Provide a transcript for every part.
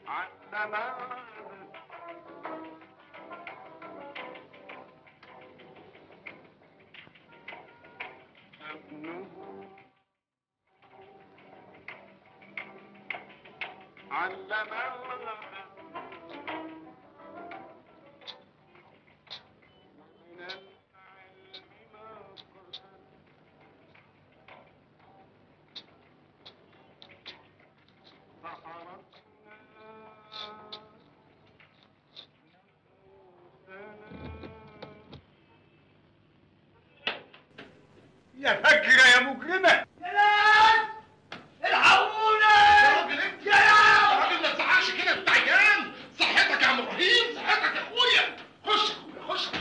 يا فجرة يا مجرمة يا ناس الحقونا يا راجل انت يا راجل ما تزعقش كده انت عيان صحتك يا عم ابراهيم صحتك يا اخويا خش يا اخويا خش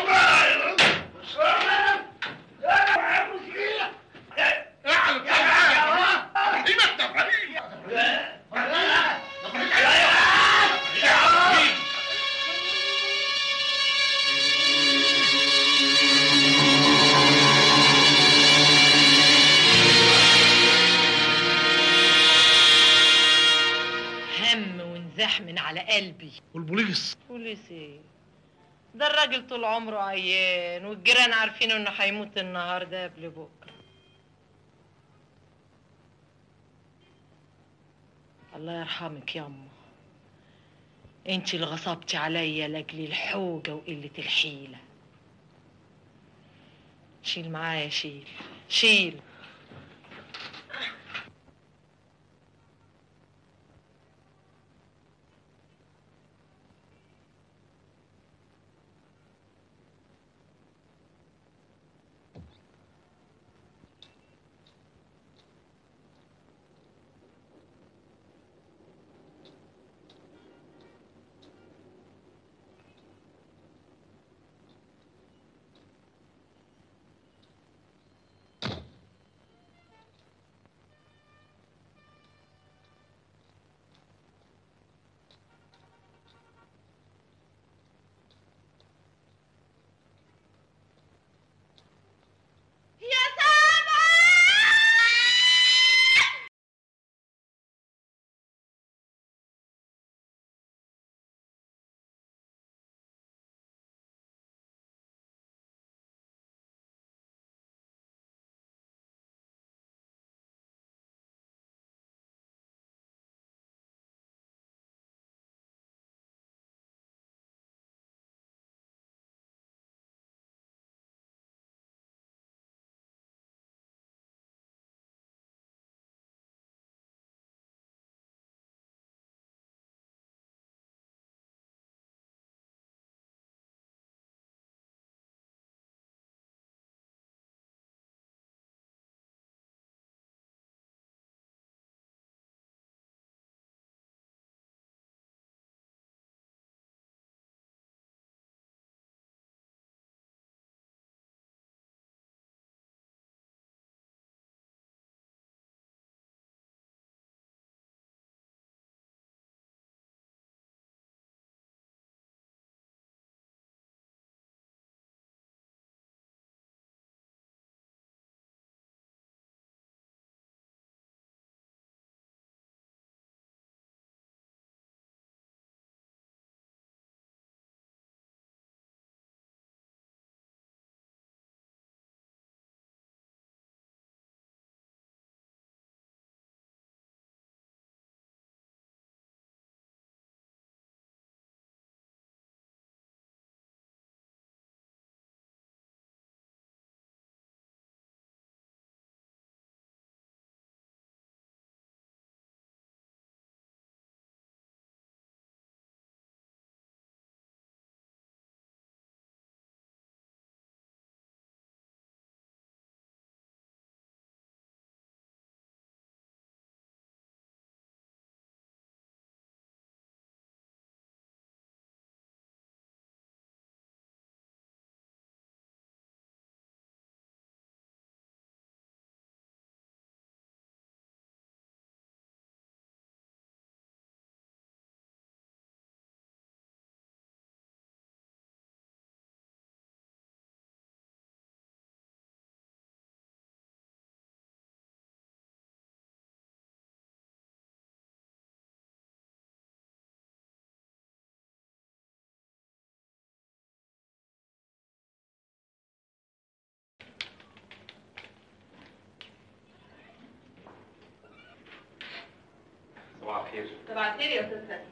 اعلى بتاع ابراهيم انت ابراهيم ابراهيم يا ابراهيم هم ونزاح من على قلبي والبوليس بوليس ايه ده الراجل طول عمره عيان والجيران عارفين انه هيموت النهارده قبل بكره الله يرحمك ياما انت اللي غصبتي عليا لاجل الحوجه وقله الحيله شيل معايا شيل شيل خير تبعتلي يا استاذ فتحي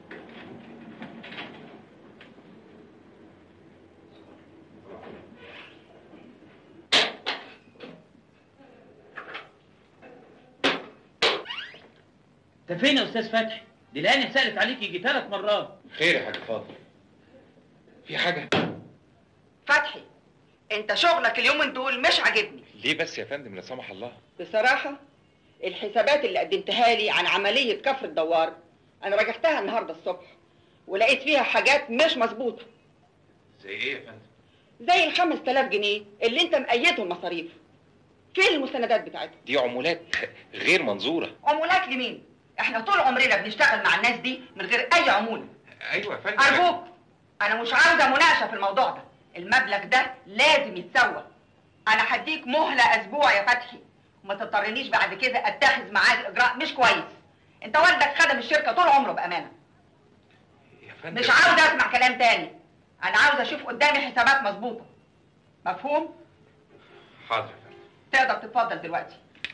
انت فين يا استاذ فتحي؟ دي الهاني سالت عليك يجي ثلاث مرات خير يا حاج فاضل في حاجه فتحي انت شغلك اليومين دول مش عاجبني ليه بس يا فندم لا سمح الله بصراحة الحسابات اللي قدمتها لي عن عملية كفر الدوار انا راجعتها النهاردة الصبح ولقيت فيها حاجات مش مظبوطة زي ايه يا فندم زي ال 5000 جنيه اللي انت مقيدهم مصاريف فين المستندات بتاعتهم دي عمولات غير منظوره عمولات لمين احنا طول عمرنا بنشتغل مع الناس دي من غير اي عمولة ايوه يا فندم ارجوك انا مش عاوزة مناقشة في الموضوع ده المبلغ ده لازم يتسوى انا هديك مهلة اسبوع يا فتحي وما تضطرنيش بعد كده اتخذ معاك اجراء مش كويس انت والدك خدم الشركة طول عمره بامانة يا فندم مش عاوزة اسمع كلام تاني انا عاوزة اشوف قدامي حسابات مظبوطة مفهوم حاضر يا فندم تقدر تتفضل دلوقتي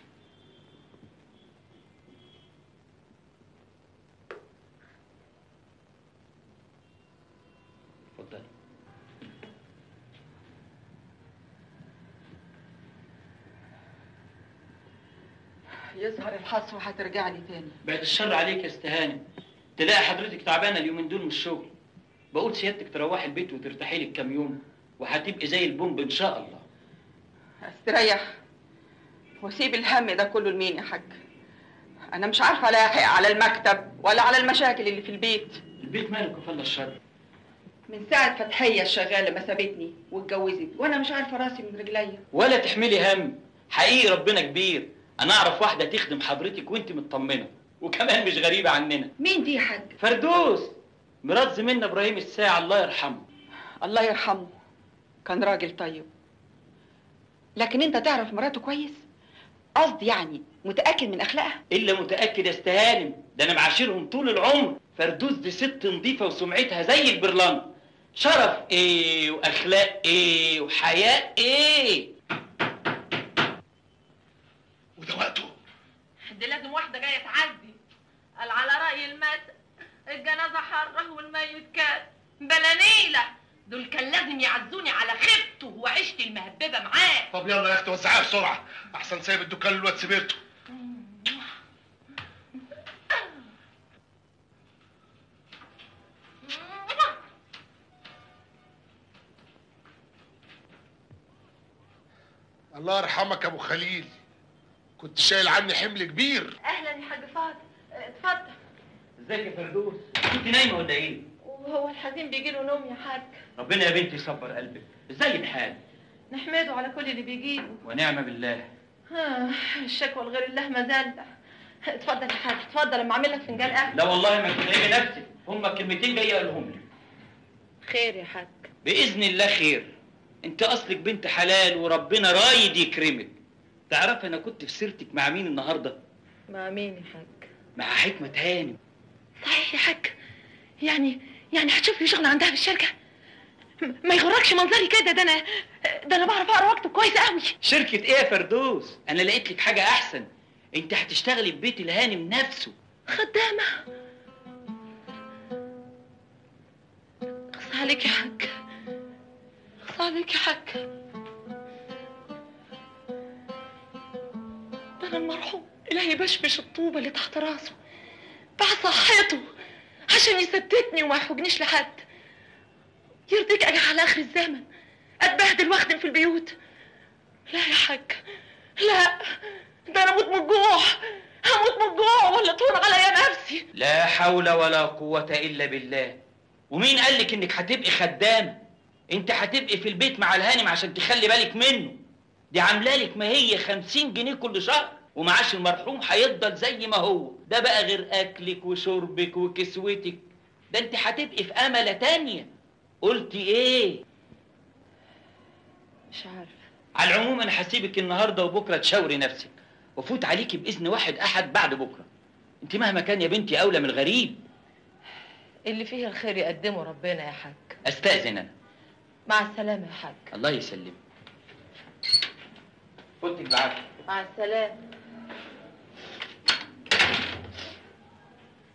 اتفضل يظهر الحصر وهترجع لي تاني بعد الشر عليك يا استهاني تلاقي حضرتك تعبانه اليومين دول من الشغل بقول سيادتك تروحي البيت وترتاحي لك كام يوم وهتبقي زي البومب ان شاء الله استريح وسيب الهم ده كله لمين يا حاج انا مش عارفه الاحق على المكتب ولا على المشاكل اللي في البيت البيت مالك وفلا الشر من ساعه فتحيه الشغاله ما سابتني واتجوزت وانا مش عارفه راسي من رجليا ولا تحملي هم حقيقي ربنا كبير انا اعرف واحده تخدم حضرتك وانت مطمنه وكمان مش غريبه عننا مين دي يا حاج فردوس مرات زميلنا ابراهيم الساعه الله يرحمه الله يرحمه كان راجل طيب لكن انت تعرف مراته كويس قصدي يعني متاكد من اخلاقها الا متاكد يا استهانم ده انا معاشرهم طول العمر فردوس دي ست نظيفه وسمعتها زي البرلان شرف ايه واخلاق ايه وحياء ايه وده وقته دي لازم واحدة جاية تعدي قال على رأي المثل الجنازة حرة والميت كان بلا نيلة دول كان لازم يعزوني على خيبته وعيشتي المهببة معاه طب يلا يا اختي وزعيها بسرعه احسن سايب الدكان للواد سبيرته الله يرحمك يا ابو خليل كنت شايل عني حمل كبير أهلا يا حاج فاضل اتفضل ازيك يا فردوس كنت نايمه ولا ايه وهو الحزين بيجي له نوم يا حاج ربنا يا بنتي يصبر قلبك ازاي الحال نحمده على كل اللي بيجيله ونعم بالله آه، الشكوى لغير الله مزلة اتفضل يا حاج اتفضل اما اعمل لك فنجان قهوة لا والله ما تتعبي نفسك هما كلمتين جاي اقولهم لك خير يا حاج باذن الله خير انت اصلك بنت حلال وربنا رايد يكرمك تعرف انا كنت في سيرتك مع مين النهارده مع مين يا حاج مع حكمه هانم صحيح يا حاج يعني يعني هتشوف لي شغل عندها في الشركة م- ما يغركش منظري كده ده انا ده انا بعرف اقرا واكتب كويس قوي شركه ايه يا فردوس انا لقيت لك حاجه احسن انت هتشتغلي في بيت الهانم نفسه خدامة اخص عليك يا حاج اخص عليك يا حاج ده انا المرحوم الهي بشبش الطوبة اللي تحت راسه بعد صحته عشان يستتني وما يحوجنيش لحد يرضيك اجي على اخر الزمن اتبهدل واخدم في البيوت لا يا حاج لا ده انا اموت من الجوع هموت من الجوع ولا تهون عليا نفسي لا حول ولا قوه الا بالله ومين قال لك انك هتبقي خدامه انت هتبقي في البيت مع الهانم عشان تخلي بالك منه دي عامله لك ما هي خمسين جنيه كل شهر ومعاش المرحوم هيفضل زي ما هو ده بقى غير اكلك وشربك وكسوتك ده انت هتبقي في امله تانية قلتي ايه مش عارفه على العموم انا هسيبك النهارده وبكره تشاوري نفسك وفوت عليكي باذن واحد احد بعد بكره انت مهما كان يا بنتي اولى من الغريب اللي فيه الخير يقدمه ربنا يا حاج استاذن انا مع السلامه يا حاج الله يسلمك فوتك بعافيه مع السلامه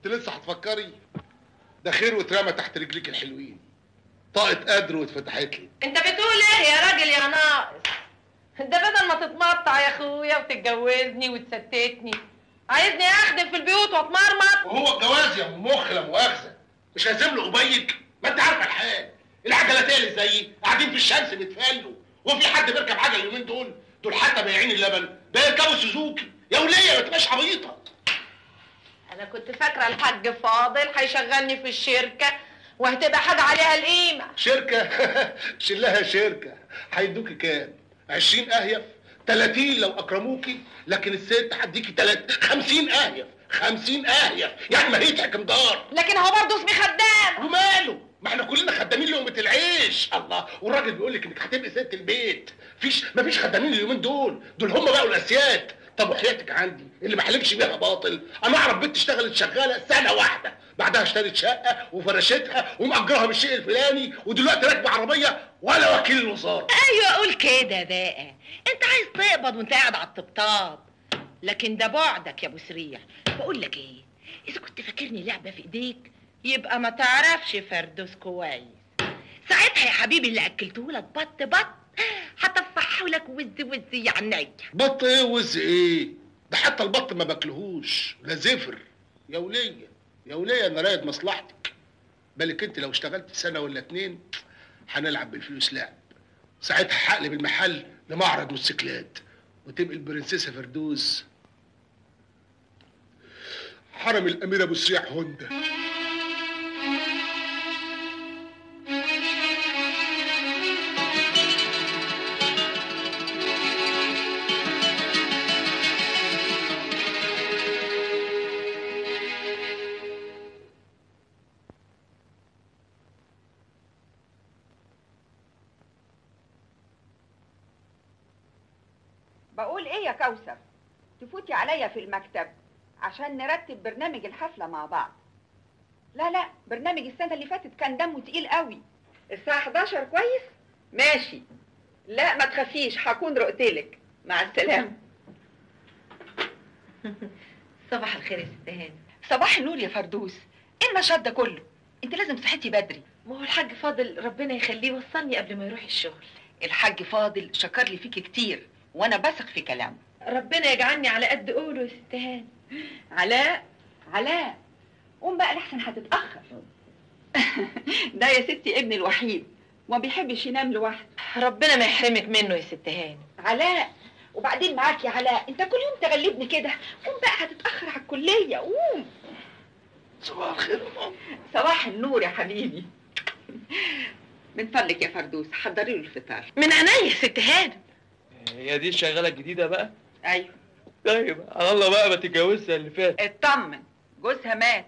كنت لسه هتفكري ده خير واترمى تحت رجليك الحلوين طاقة قدر واتفتحت لي انت بتقول ايه يا راجل يا ناقص ده بدل ما تتمطع يا اخويا وتتجوزني وتستتني عايزني اخدم في البيوت واتمرمط وهو الجواز يا ام مخ لا مؤاخذه مش لازم له قبيج ما انت عارفه الحال العجلتين اللي زيي قاعدين في الشمس بيتفلوا وفي حد بيركب عجل اليومين دول دول حتى بايعين اللبن بيركبوا سوزوكي يا وليه ما تبقاش عبيطه انا كنت فاكره الحاج فاضل هيشغلني في الشركه وهتبقى حاجه عليها القيمه شركه شلها شركه هيدوكي كام 20 اهيف 30 لو اكرموكي لكن الست هديكي تلات 50 اهيف 50 اهيف يعني ما هي تحكم دار لكن هو برضه اسمي خدام وماله ما احنا كلنا خدامين لقمة العيش الله والراجل بيقول لك انك هتبقي ست البيت فيش ما فيش خدامين اليومين دول دول هم بقوا الاسياد طب وحياتك عندي اللي ما حلمش بيها باطل انا اعرف بنت اشتغلت شغاله سنه واحده بعدها اشترت شقه وفرشتها ومأجرها بالشيء الفلاني ودلوقتي راكبه عربيه ولا وكيل الوزاره ايوه قول كده بقى انت عايز تقبض وانت قاعد على الطبطاب لكن ده بعدك يا ابو سريع بقول لك ايه اذا كنت فاكرني لعبه في ايديك يبقى ما تعرفش فردوس كويس ساعتها يا حبيبي اللي اكلته لك بط بط هطفحه لك وز وز يا عينيا بط ايه وز ايه ده حتى البط ما باكلهوش لا زفر يا وليه يا وليه انا رايد مصلحتك بالك انت لو اشتغلت سنه ولا اتنين هنلعب بالفلوس لعب ساعتها هقلب المحل لمعرض موتوسيكلات وتبقى البرنسيسه فردوس حرم الامير ابو سريع هوندا بقول ايه يا كوثر تفوتي عليا في المكتب عشان نرتب برنامج الحفلة مع بعض لا لا برنامج السنة اللي فاتت كان دمه تقيل قوي الساعة 11 كويس ماشي لا ما تخافيش هكون رقتلك مع السلامة صباح الخير يا ست هاني صباح النور يا فردوس ايه النشاط ده كله انت لازم صحتي بدري ما هو الحاج فاضل ربنا يخليه وصلني قبل ما يروح الشغل الحاج فاضل شكر لي فيكي كتير وانا بثق في كلامه ربنا يجعلني على قد قوله يا ست هاني علاء علاء قوم بقى لحسن هتتأخر ده يا ستي ابني الوحيد وما بيحبش ينام لوحده ربنا ما يحرمك منه يا ست هاني علاء وبعدين معاك يا علاء انت كل يوم تغلبني كده قوم بقى هتتأخر على الكلية قوم صباح الخير يا ماما صباح النور يا حبيبي من فضلك يا فردوس حضري له الفطار من عينيا يا ست هاني هي دي الشغاله الجديده بقى ايوه طيب على الله بقى ما تتجوزش اللي فات اطمن جوزها مات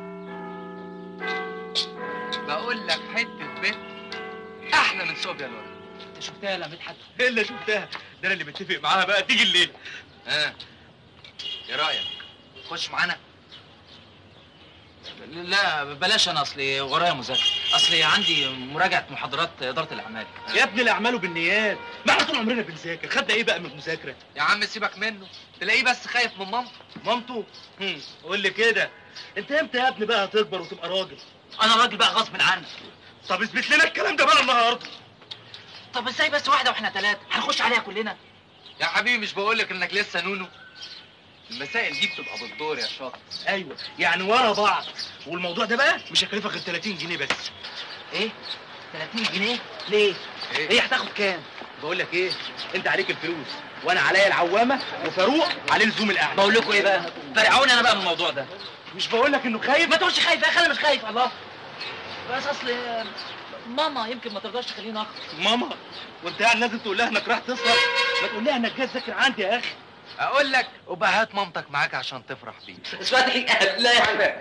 بقول لك حته بيت احلى من صوبيا الورد انت شفتها يا مدحت الا شفتها ده انا اللي متفق معاها بقى تيجي الليل ها ايه رايك خش معانا لا بلاش انا اصلي ورايا مذاكره اصلي عندي مراجعه محاضرات اداره الاعمال يا ابني الاعمال وبالنيات ما احنا طول عمرنا بنذاكر خدنا ايه بقى من المذاكره يا عم سيبك منه تلاقيه بس خايف من مامته مامته هم، قول لي كده انت امتى يا ابني بقى هتكبر وتبقى راجل انا راجل بقى غصب عني طب اثبت لنا الكلام ده بقى النهارده طب ازاي بس واحده واحنا ثلاثه هنخش عليها كلنا يا حبيبي مش بقولك انك لسه نونو المسائل دي بتبقى بالدور يا شاطر ايوه يعني ورا بعض والموضوع ده بقى مش هيكلفك غير 30 جنيه بس ايه 30 جنيه ليه ايه هي هتاخد كام بقول لك ايه انت عليك الفلوس وانا عليا العوامه وفاروق عليه لزوم القعده بقول لكم ايه بقى فرعوني انا بقى من الموضوع ده مش بقول لك انه خايف ما تقولش خايف يا اخي انا مش خايف الله بس اصل ماما يمكن ما ترضاش تخليني اخطب ماما وانت يعني لازم تقول لها انك رايح تسهر ما تقول لها انك جاي تذاكر عندي يا اخي اقول لك وبقى هات مامتك معاك عشان تفرح بيه اسمعني لا يا حبيبي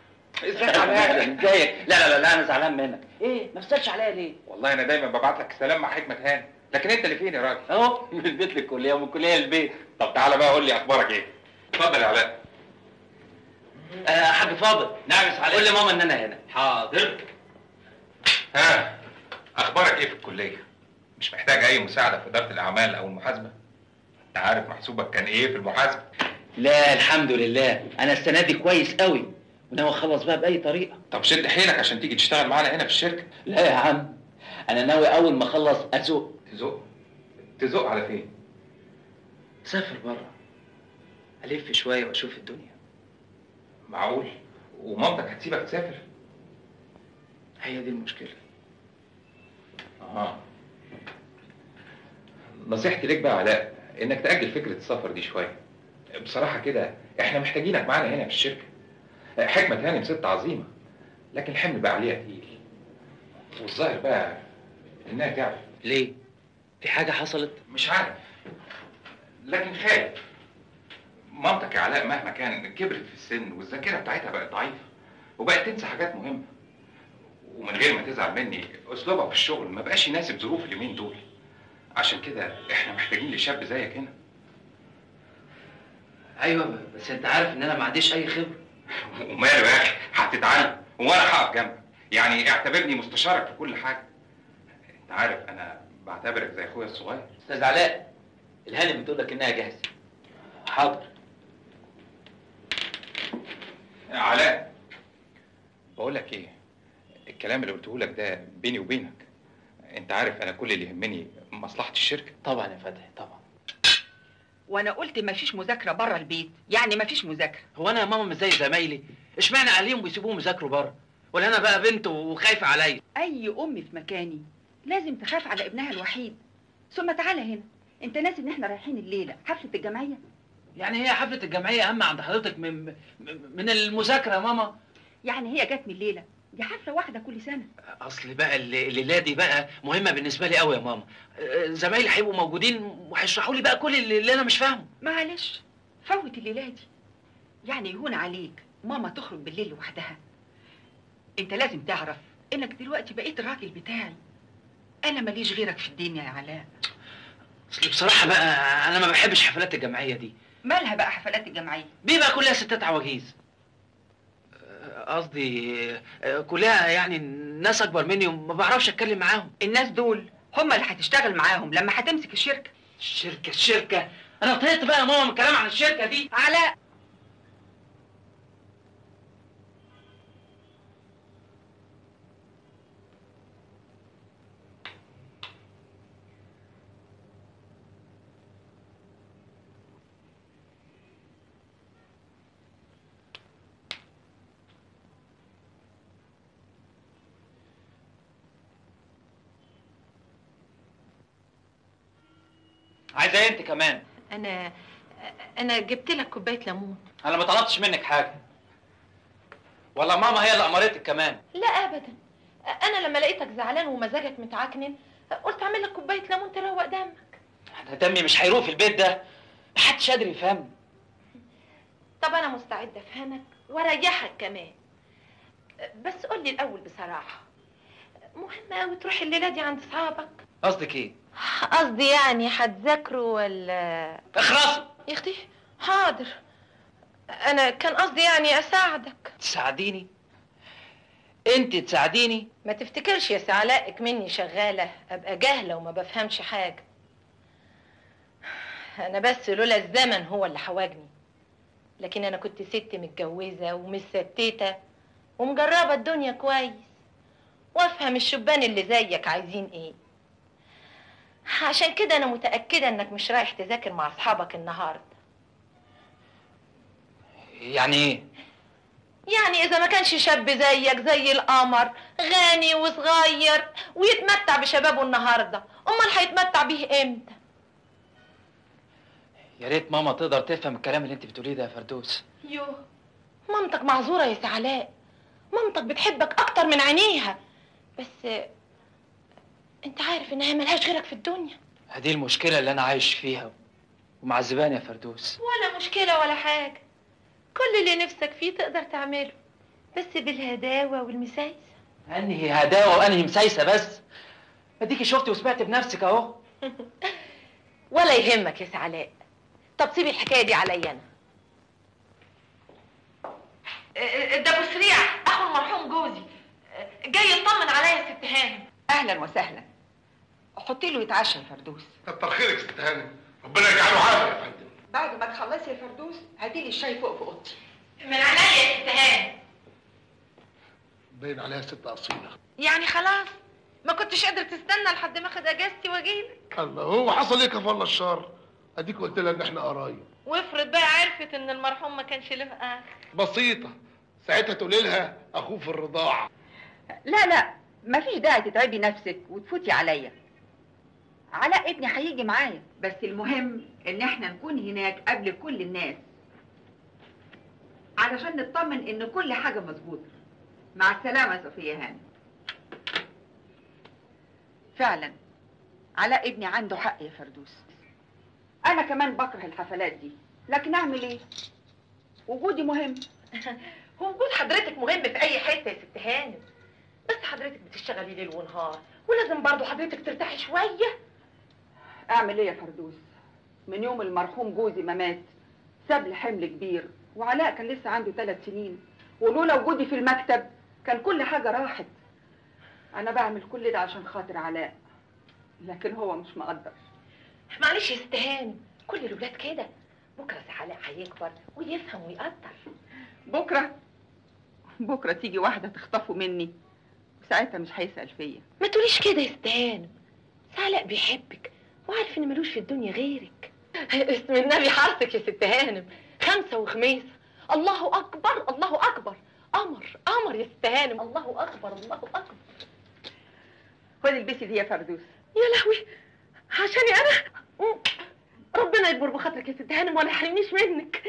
ازيك لا لا لا لا انا زعلان منك ايه ما تسالش عليا ليه والله انا دايما ببعت لك السلام مع حكمه هاني لكن انت اللي فين يا راجل اهو من البيت للكليه ومن الكليه للبيت طب تعالى بقى قول لي اخبارك ايه اتفضل يا علاء آه حاج فاضل نعم يا قول لماما ان انا هنا حاضر ها اخبارك ايه في الكليه مش محتاج اي مساعده في اداره الاعمال او المحاسبه انت عارف محسوبك كان ايه في المحاسبه لا الحمد لله انا السنه دي كويس قوي وناوي اخلص بقى باي طريقه طب شد حيلك عشان تيجي تشتغل معانا هنا في الشركه لا يا عم انا ناوي اول ما اخلص ازق تزق تزق على فين اسافر بره الف شويه واشوف الدنيا معقول ومامتك هتسيبك تسافر هي دي المشكله اه نصيحتي ليك بقى علاء انك تاجل فكره السفر دي شويه بصراحه كده احنا محتاجينك معانا هنا في الشركه حكمه هانم ست عظيمه لكن الحمل بقى عليها تقيل والظاهر بقى انها تعب ليه في حاجه حصلت مش عارف لكن خايف مامتك يا علاء مهما كان كبرت في السن والذاكره بتاعتها بقت ضعيفه وبقت تنسى حاجات مهمه ومن غير ما تزعل مني اسلوبها في الشغل ما بقاش يناسب ظروف اليومين دول عشان كده احنا محتاجين لشاب زيك هنا ايوه بس انت عارف ان انا ما عنديش اي خبره وماله يا اخي هتتعلم وانا هقف جنبك يعني اعتبرني مستشارك في كل حاجه انت عارف انا بعتبرك زي اخويا الصغير استاذ علاء الهانم بتقول لك انها جاهزه حاضر يا علاء بقول لك ايه الكلام اللي قلته لك ده بيني وبينك انت عارف انا كل اللي يهمني مصلحه الشركه طبعا يا فتحي طبعا وانا قلت مفيش مذاكره بره البيت يعني مفيش مذاكره هو انا يا ماما مش زي زمايلي اشمعنى عليهم بيسيبوهم يذاكروا بره ولا انا بقى بنت وخايفه عليا اي ام في مكاني لازم تخاف على ابنها الوحيد ثم تعالى هنا انت ناسي ان احنا رايحين الليله حفله الجمعيه يعني هي حفله الجمعيه اهم عند حضرتك من من المذاكره يا ماما يعني هي جت من الليله دي حفله واحده كل سنه اصل بقى اللي- الليله دي بقى مهمه بالنسبه لي قوي يا ماما آه، زمايلي هيبقوا موجودين وهيشرحوا لي بقى كل اللي, اللي انا مش فاهمه معلش فوت الليله دي يعني يهون عليك ماما تخرج بالليل لوحدها انت لازم تعرف انك دلوقتي بقيت الراجل بتاعي انا ماليش غيرك في الدنيا يا علاء اصل بصراحه بقى انا ما بحبش حفلات الجمعيه دي مالها بقى حفلات الجمعيه بيبقى كلها ستات عواجيز آه، قصدي آه، كلها يعني ناس اكبر مني وما بعرفش اتكلم معاهم الناس دول هم اللي هتشتغل معاهم لما هتمسك الشركه الشركه الشركه انا طهقت بقى يا ماما من الكلام عن الشركه دي علاء عايزه ايه انت كمان انا انا جبت لك كوبايه ليمون انا ما طلبتش منك حاجه ولا ماما هي اللي امرتك كمان لا ابدا انا لما لقيتك زعلان ومزاجك متعكنن قلت اعمل لك كوبايه ليمون تروق دمك انا دمي مش هيروح في البيت ده محدش قادر يفهمني طب انا مستعده افهمك واريحك كمان بس قول لي الاول بصراحه مهم قوي تروح الليله دي عند اصحابك قصدك ايه قصدي يعني هتذاكروا ولا اخرسي يا اختي حاضر انا كان قصدي يعني اساعدك تساعديني انت تساعديني ما تفتكرش يا سعلاء مني شغاله ابقى جاهله وما بفهمش حاجه انا بس لولا الزمن هو اللي حواجني لكن انا كنت ست متجوزه ومستتته ومجربه الدنيا كويس وافهم الشبان اللي زيك عايزين ايه عشان كده انا متاكده انك مش رايح تذاكر مع اصحابك النهارده يعني ايه يعني اذا ما كانش شاب زيك زي القمر غني وصغير ويتمتع بشبابه النهارده امال هيتمتع بيه امتى يا ريت ماما تقدر تفهم الكلام اللي انت بتقوليه ده يا فردوس يوه مامتك معذوره يا سعلاء مامتك بتحبك اكتر من عينيها بس آه، انت عارف انها ملهاش غيرك في الدنيا هذه المشكله اللي انا عايش فيها ومعذباني يا فردوس ولا مشكله ولا حاجه كل اللي نفسك فيه تقدر تعمله بس بالهداوه والمسايسه انهي هداوه وانهي مسايسه بس اديكي شفتي وسمعت بنفسك اهو ولا يهمك يا سعلاء طب سيبي الحكايه دي عليا انا ده ابو سريع اخو المرحوم جوزي جاي يطمن عليا يا ست هانم اهلا وسهلا حطي له يتعشى يا فردوس كتر خيرك ست هانم ربنا يجعله عافيه يا فندم بعد ما تخلصي يا فردوس هاتي لي الشاي فوق في اوضتي من عينيا يا ست هانم باين عليها ست اصيله يعني خلاص ما كنتش قادر تستنى لحد ما اخد اجازتي واجيلك الله هو حصل ايه كفر الشر اديك قلت لها ان احنا قرايب وافرض بقى عرفت ان المرحوم ما كانش له اخ بسيطه ساعتها تقولي لها اخوه في الرضاعه لا لا مفيش داعي تتعبي نفسك وتفوتي عليا علاء ابني هيجي معايا بس المهم ان احنا نكون هناك قبل كل الناس علشان نطمن ان كل حاجة مظبوطة مع السلامة يا صفية هاني فعلا علاء ابني عنده حق يا فردوس انا كمان بكره الحفلات دي لكن اعمل ايه وجودي مهم هو وجود حضرتك مهم في اي حته يا ست هانم بس حضرتك بتشتغلي ليل ونهار ولازم برضو حضرتك ترتاحي شويه اعمل ايه يا فردوس من يوم المرحوم جوزي ما مات ساب لي حمل كبير وعلاء كان لسه عنده ثلاث سنين ولولا وجودي في المكتب كان كل حاجه راحت انا بعمل كل ده عشان خاطر علاء لكن هو مش مقدر معلش يا ست هانم كل الولاد كده بكره سي علاء هيكبر ويفهم ويقدر بكره بكره تيجي واحده تخطفه مني وساعتها مش هيسال فيا ما تقوليش كده يا ست هانم سي علاء بيحبك وعارف ان ملوش في الدنيا غيرك اسم النبي حارسك يا ست هانم خمسه وخميسه الله اكبر الله اكبر قمر قمر يا ست هانم الله اكبر الله اكبر خدي البسي دي يا فردوس يا لهوي عشاني انا ربنا يكبر بخاطرك يا ست هانم ولا يحرمنيش منك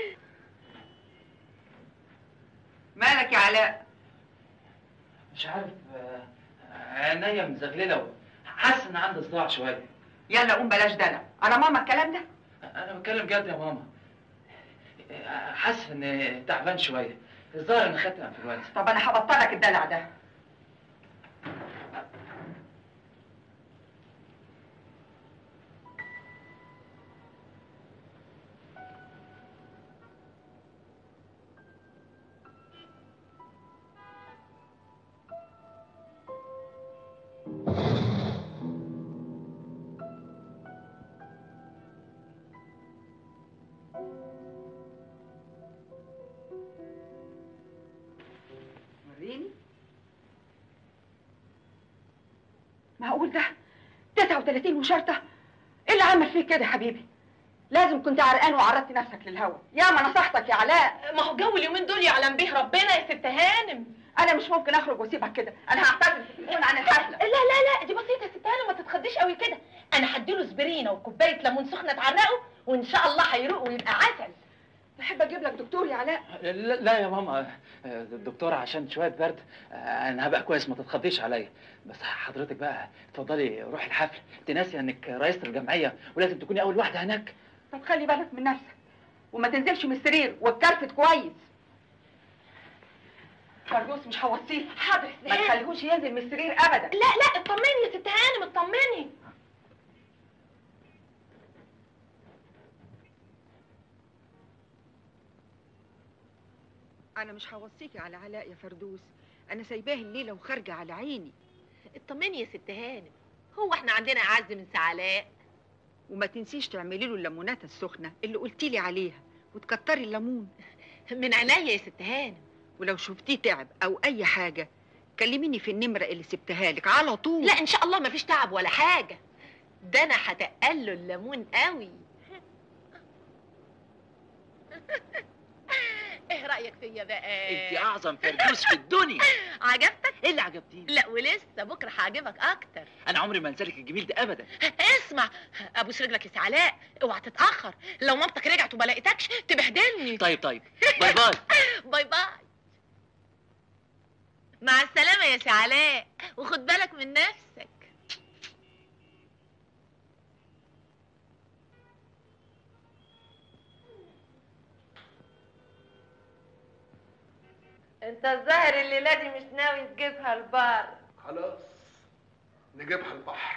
مالك يا علاء مش عارف آه، عينيا مزغلله حاسس ان عندي صداع شويه يلا قوم بلاش دلع انا ماما الكلام ده انا بتكلم جد يا ماما آه، حاسس ان تعبان شويه الظاهر ان خدت انفلونزا طب انا هبطلك الدلع ده وريني معقول ده 39 وشرطة ايه اللي عمل فيك كده يا حبيبي لازم كنت عرقان وعرضت نفسك للهوا يا ما نصحتك يا علاء ما هو جو اليومين دول يعلم به ربنا يا ست هانم انا مش ممكن اخرج واسيبك كده انا هعتذر في التليفون عن الحفله لا لا لا دي بسيطه يا ست هانم ما تتخضيش قوي كده انا هديله سبرينه وكوبايه ليمون سخنه تعرقه وان شاء الله هيروق ويبقى عسل بحب اجيب لك دكتور يا علاء لا, لا يا ماما آه، الدكتور عشان شويه برد آه، انا هبقى كويس ما تتخضيش عليا بس حضرتك بقى اتفضلي روحي الحفله انت ناسيه انك رئيسه الجمعيه ولازم تكوني اول واحده هناك طب خلي بالك من نفسك وما تنزلش من السرير واتكرفت كويس فردوس مش هوصيه حاضر يا ست ما هانم. تخليهوش ينزل من السرير ابدا لا لا اطمني يا ست هانم اطمني انا مش هوصيكي على علاء يا فردوس انا سايباه الليله وخارجه على عيني اطمني يا ست هانم هو احنا عندنا اعز من سي علاء وما تنسيش تعملي له الليمونات السخنه اللي قلتي لي عليها وتكتري الليمون من عينيا يا ست هانم ولو شفتيه تعب او اي حاجه كلميني في النمره اللي سبتها لك على طول لا ان شاء الله مفيش تعب ولا حاجه ده انا هتقل له الليمون قوي ايه رايك فيا بقى انت اعظم فردوس في الدنيا عجبتك ايه اللي عجبتيني لا ولسه بكره هعجبك اكتر انا عمري ما انسالك الجميل ده ابدا اسمع ابوس رجلك يا سي علاء اوعى تتاخر لو مامتك رجعت وما لقيتكش تبهدلني طيب طيب باي باي باي باي مع السلامه يا سي علاء وخد بالك من نفسك انت الظاهر الليله دي مش ناوي تجيبها البر خلاص نجيبها البحر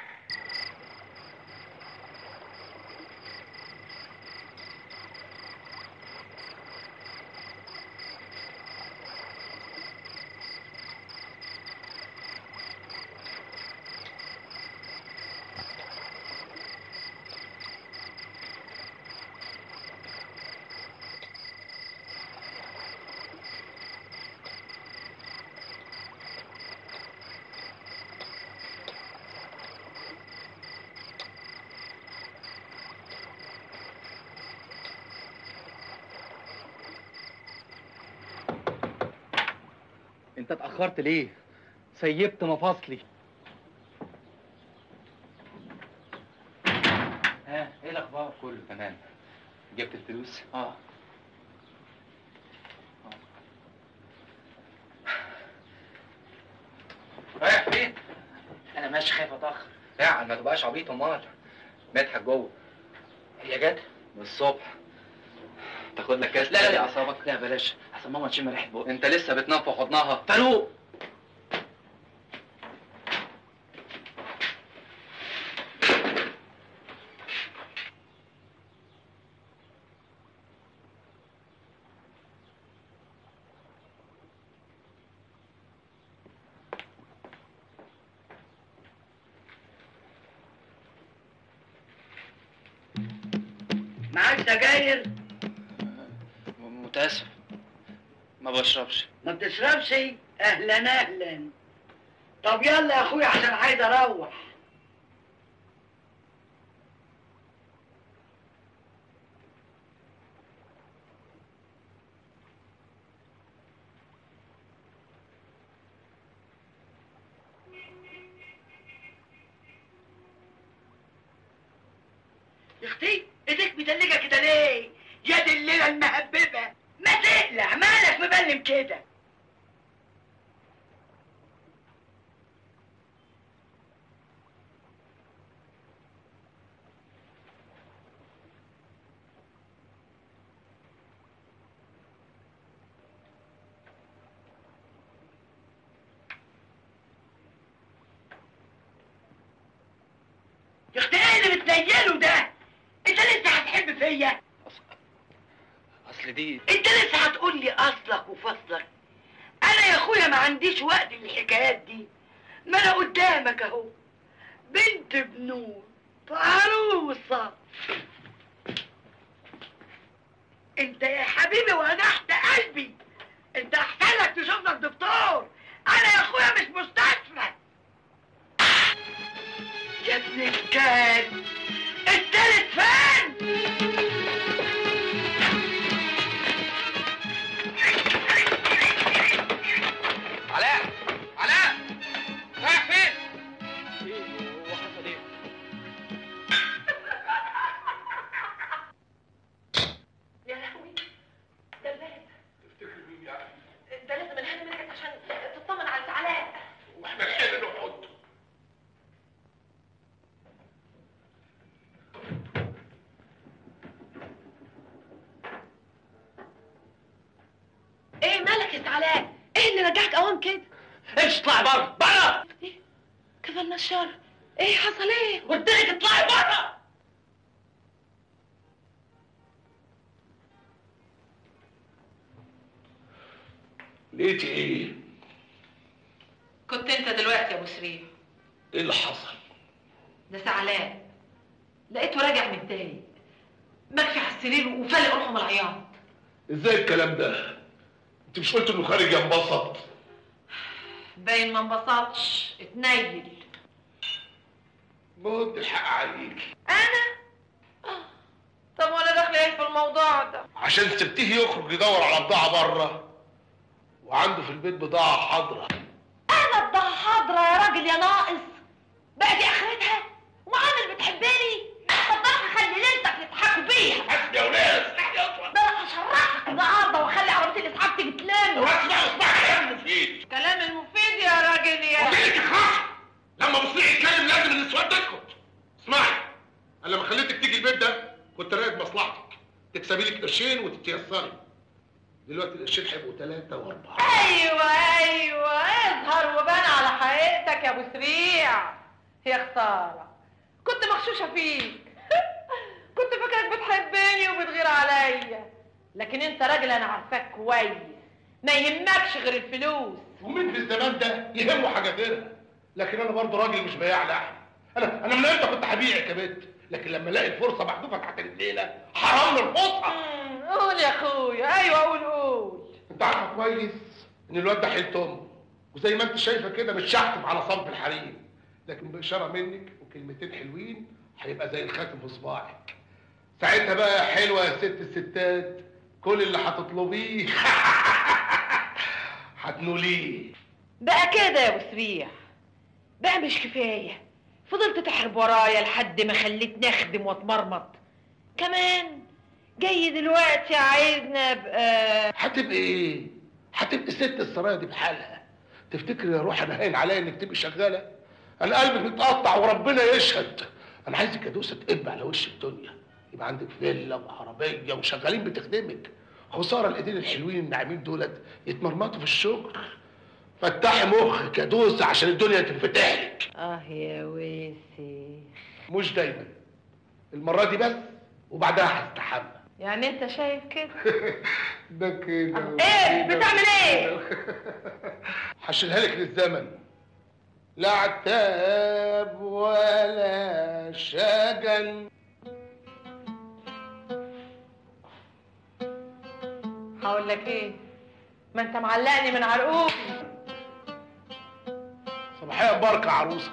انت اتاخرت ليه سيبت مفاصلي ها ايه الاخبار كله تمام جبت الفلوس اه رايح فين انا ماشي خايف اتاخر فعلا ما تبقاش عبيط امال مدحت جوه هي جت من الصبح تاخد لك كاس لا لا تهدي لا اعصابك لا بلاش عشان ماما تشم ريحه بقى انت لسه بتنام في حضنها فاروق معاك سجاير متاسف ما بشربش ما بتشربش اهلا اهلا طب يلا يا اخويا عشان عايز اروح يا اختي ايديك مدلجه كده ليه يا دي الليله المهببه ما تقلع مالك مبلم كده يا اختي ايه اللي بتنيله ده انت لسه هتحب فيا اصل دي انت لسه هتقول لي اصلك وفصلك انا يا اخويا ما عنديش وقت للحكايات دي ما انا قدامك اهو بنت بنور عروسه انت يا حبيبي ونحت قلبي انت احسن لك تشوف لك دكتور انا يا اخويا مش مستشفى يا ابن الكلب التالت فين علاء علاء رايح فين ايه هو حصل ايه يا لهوي ده البيت تفتكر مين يعني ده لازم الهانم رجعت عشان تطمن على علاء واحنا لحقنا نقعد ايه مالك يا علاء ايه اللي رجعك قوام كده امشي اطلعي بره بره ايه كفلنا الشر ايه حصل ايه قلت لك اطلعي بره لقيتي ايه؟ كنت انت دلوقتي يا ابو سرير ايه اللي حصل؟ ده زعلان لقيته راجع متضايق مكفي على السرير وفلق روحه من العياط ازاي الكلام ده؟ انت مش قلت انه خارج ينبسط؟ باين ما انبسطش اتنيل موت الحق عليك انا آه. طب وانا داخله ايه في الموضوع ده عشان سبتيه يخرج يدور على بضاعة بره وعنده في البيت بضاعة حاضرة انا بضاعة حاضرة يا راجل يا ناقص بقى دي اخرتها وعامل بتحبني طب ده انا هخلي ليلتك يضحكوا بيها حسبي يا ولاد اسمح يا اطول ده انا هشرحك النهارده واخلي عربية الاسعاف تيجي تلم اسمع اسمع كلام مفيد كلام المفيد يا راجل يا قلت لك خلاص لما مصنع يتكلم لازم النسوان تسكت اسمعي انا لما خليتك تيجي البيت ده كنت رايد مصلحتك تكسبي لك قرشين وتتيسري دلوقتي القرشين هيبقوا ثلاثة وأربعة ايوه ايوه اظهر وبان على حقيقتك يا ابو سريع يا خساره كنت مغشوشه فيك كنت فاكرك بتحبني وبتغير عليا لكن انت راجل انا عارفاك كويس ما يهمكش غير الفلوس ومين في الزمان ده يهمه حاجة غيرها لكن أنا برضه راجل مش بياع لحم أنا أنا من إمتى كنت هبيعك يا بنت لكن لما الاقي الفرصة محذوفة تحت الليلة حرام الفرصة مم، قول يا اخويا ايوه قول قول انت عارفه كويس ان الواد ده حيلة امه وزي ما انت شايفه كده مش شحتف على صنف الحريم لكن باشاره منك وكلمتين حلوين هيبقى زي الخاتم في صباعك ساعتها بقى يا حلوه يا ست الستات كل اللي هتطلبيه هتنوليه بقى كده يا ابو سريع بقى مش كفايه فضلت تحرب ورايا لحد ما خليتني اخدم واتمرمط كمان جاي دلوقتي عايزنا ابقى هتبقى ايه؟ هتبقى ست السرايا دي بحالها تفتكر يا روح انا هين عليا انك تبقي شغاله؟ انا قلبي متقطع وربنا يشهد انا عايزك يا دوسه تقب على وش الدنيا يبقى عندك فيلا وعربيه وشغالين بتخدمك خساره الايدين الحلوين الناعمين دولت يتمرمطوا في الشغل فتحي مخك يا دوسه عشان الدنيا تنفتح لك اه يا ويسي مش دايما المره دي بس وبعدها هستحمى يعني انت شايف كده ده كده ايه بتعمل ايه هشيلها لك للزمن لا عتاب ولا شجن هقول لك ايه ما انت معلقني من عرقوب صباحية مباركة عروسة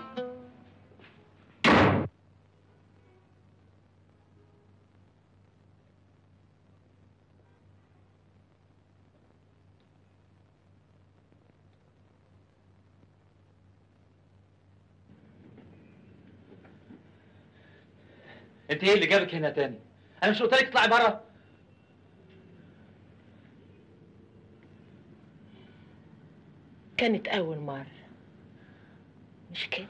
انت ايه اللي جابك هنا تاني انا مش قلت لك اطلعي بره كانت اول مره مش كده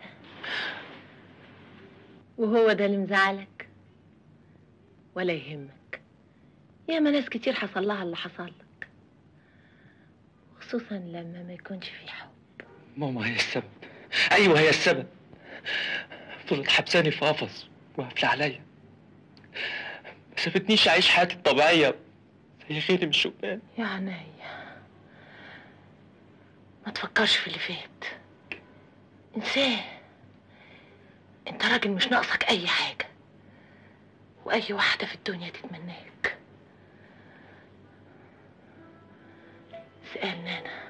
وهو ده اللي مزعلك ولا يهمك ياما ناس كتير حصل لها اللي حصل لك خصوصا لما ما يكونش في حب ماما هي السبب ايوه هي السبب فضلت حبساني في قفص وقافله عليا ما سابتنيش اعيش حياتي الطبيعيه زي غيري من الشبان يا عينيا ما تفكرش في اللي فات انساه انت راجل مش ناقصك اي حاجة واي واحدة في الدنيا تتمناك اسألني انا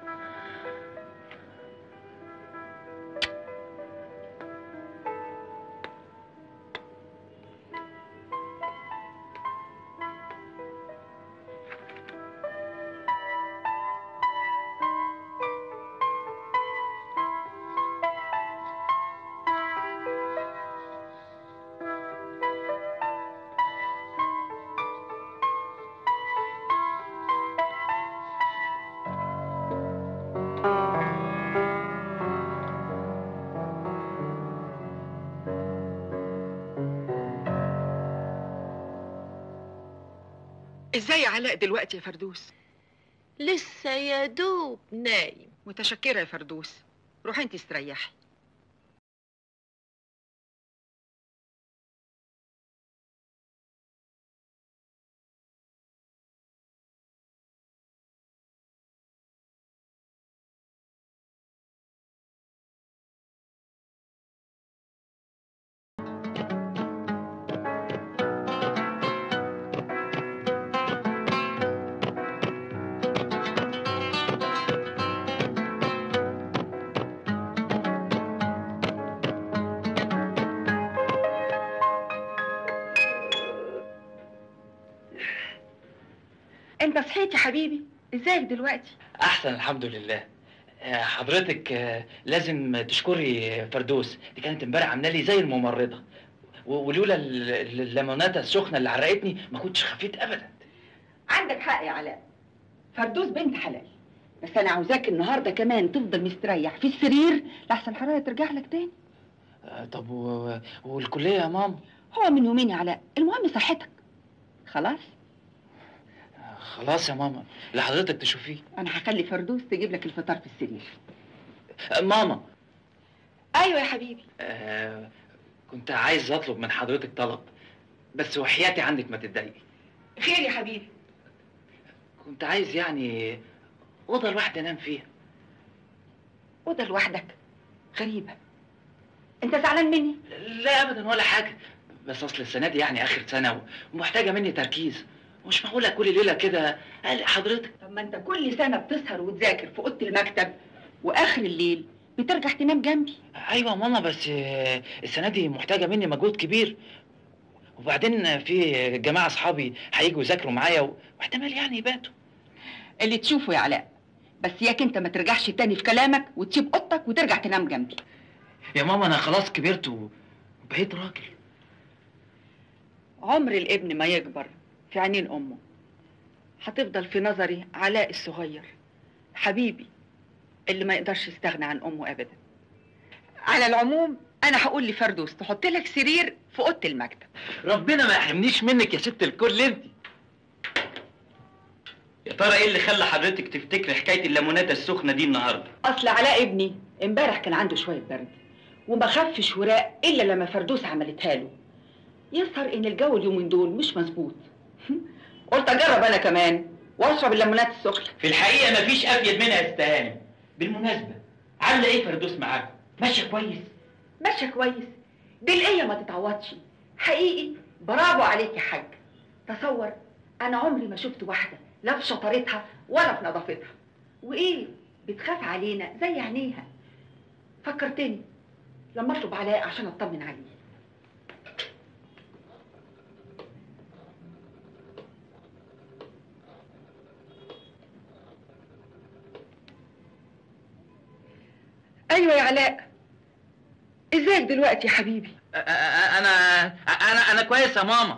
ازاي يا علاء دلوقتي يا فردوس لسه يا دوب نايم متشكرة يا فردوس روحي انت استريحي انت صحيت يا حبيبي ازيك دلوقتي احسن الحمد لله آه، حضرتك آه، لازم تشكري فردوس دي كانت امبارح عامله لي زي الممرضه و- ولولا ال- ال- الليموناته السخنه اللي عرقتني ما كنتش خفيت ابدا عندك حق يا علاء فردوس بنت حلال بس انا عاوزاك النهارده كمان تفضل مستريح في السرير لحسن الحراره ترجع لك تاني آه، طب و... والكليه يا ماما هو من يومين يا علاء المهم صحتك خلاص آه، خلاص يا ماما اللي حضرتك تشوفيه انا هخلي فردوس تجيب لك الفطار في السرير آه، ماما ايوه يا حبيبي آه، كنت عايز اطلب من حضرتك طلب بس وحياتي عندك ما تتضايقي خير يا حبيبي كنت عايز يعني اوضه الواحد انام فيها اوضه لوحدك غريبه انت زعلان مني لا ابدا ولا حاجه بس اصل السنه دي يعني اخر سنه ومحتاجه مني تركيز ومش معقوله كل ليله كده قال حضرتك طب ما انت كل سنه بتسهر وتذاكر في اوضه المكتب واخر الليل بترجع تنام جنبي ايوه يا ماما بس آه، السنه دي محتاجه مني مجهود كبير وبعدين في جماعه اصحابي هيجوا يذاكروا معايا و- واحتمال يعني يباتوا اللي تشوفه يا علاء بس ياك انت ما ترجعش تاني في كلامك وتسيب اوضتك وترجع تنام جنبي يا ماما انا خلاص كبرت وبقيت راجل عمر الابن ما يكبر في عينين امه هتفضل في نظري علاء الصغير حبيبي اللي ما يقدرش يستغنى عن امه ابدا على العموم انا هقول لفردوس تحط لك سرير في اوضه المكتب ربنا ما يحرمنيش منك يا ست الكل انت يا ترى ايه اللي خلى حضرتك تفتكري حكايه الليموناته السخنه دي النهارده اصل علاء ابني امبارح كان عنده شويه برد وما خفش وراق الا لما فردوس عملتها له يظهر ان الجو اليومين دول مش مظبوط قلت اجرب انا كمان واشرب الليمونات السخنه في الحقيقه مفيش افيد منها يا استهاني بالمناسبه عامله ايه فردوس معاكم ماشيه كويس ماشيه كويس دي القيه ما تتعوضش حقيقي برافو عليك يا حاج تصور انا عمري ما شفت واحده لا في شطارتها ولا في نظافتها وايه بتخاف علينا زي عينيها فكرتني لما اطلب علاء عشان اطمن عليه ايوه يا علاء ازيك دلوقتي يا حبيبي انا انا انا كويس يا ماما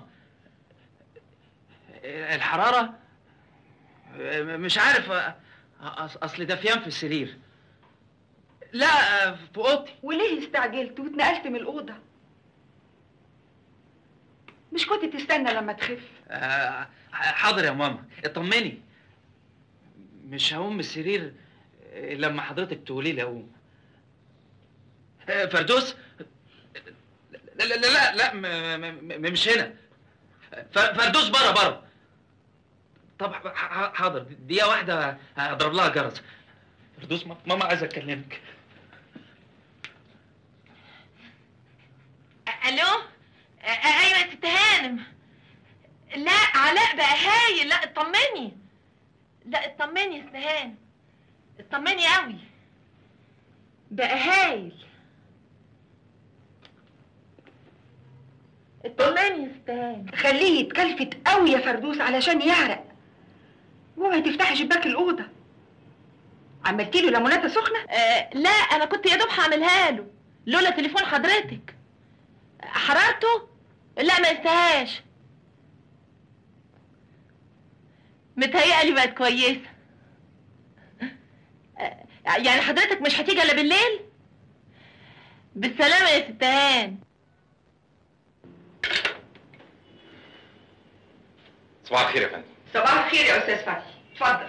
الحراره مش عارف أص- اصل دفيان في السرير لا في اوضتي وليه استعجلت واتنقلت من الاوضه مش كنت تستنى لما تخف آه، حاضر يا ماما اطمني مش هقوم من السرير لما حضرتك تقولي لي اقوم آه، فردوس لا لا لا لا, لا م م م مش هنا ف- فردوس بره بره طب ح- ح- حاضر دقيقة واحدة هضرب لها جرس فردوس ما- ماما عايزة اكلمك الو آه، ايوه يا ست هانم لا علاء بقى هايل لا اطمني لا اطمني يا ست هانم اطمني قوي بقى هايل اطمني يا ست هانم خليه يتكلفت قوي يا فردوس علشان يعرق واوعي تفتحي شباك الاوضه عملتي له ليموناته سخنه آه لا انا كنت يا دوب هعملها له لولا تليفون حضرتك حرارته لا ما يستاهاش متهيألي بقت كويسة آه، يعني حضرتك مش هتيجي الا بالليل بالسلامة يا ست هان صباح الخير يا فندم صباح الخير يا استاذ فتحي اتفضل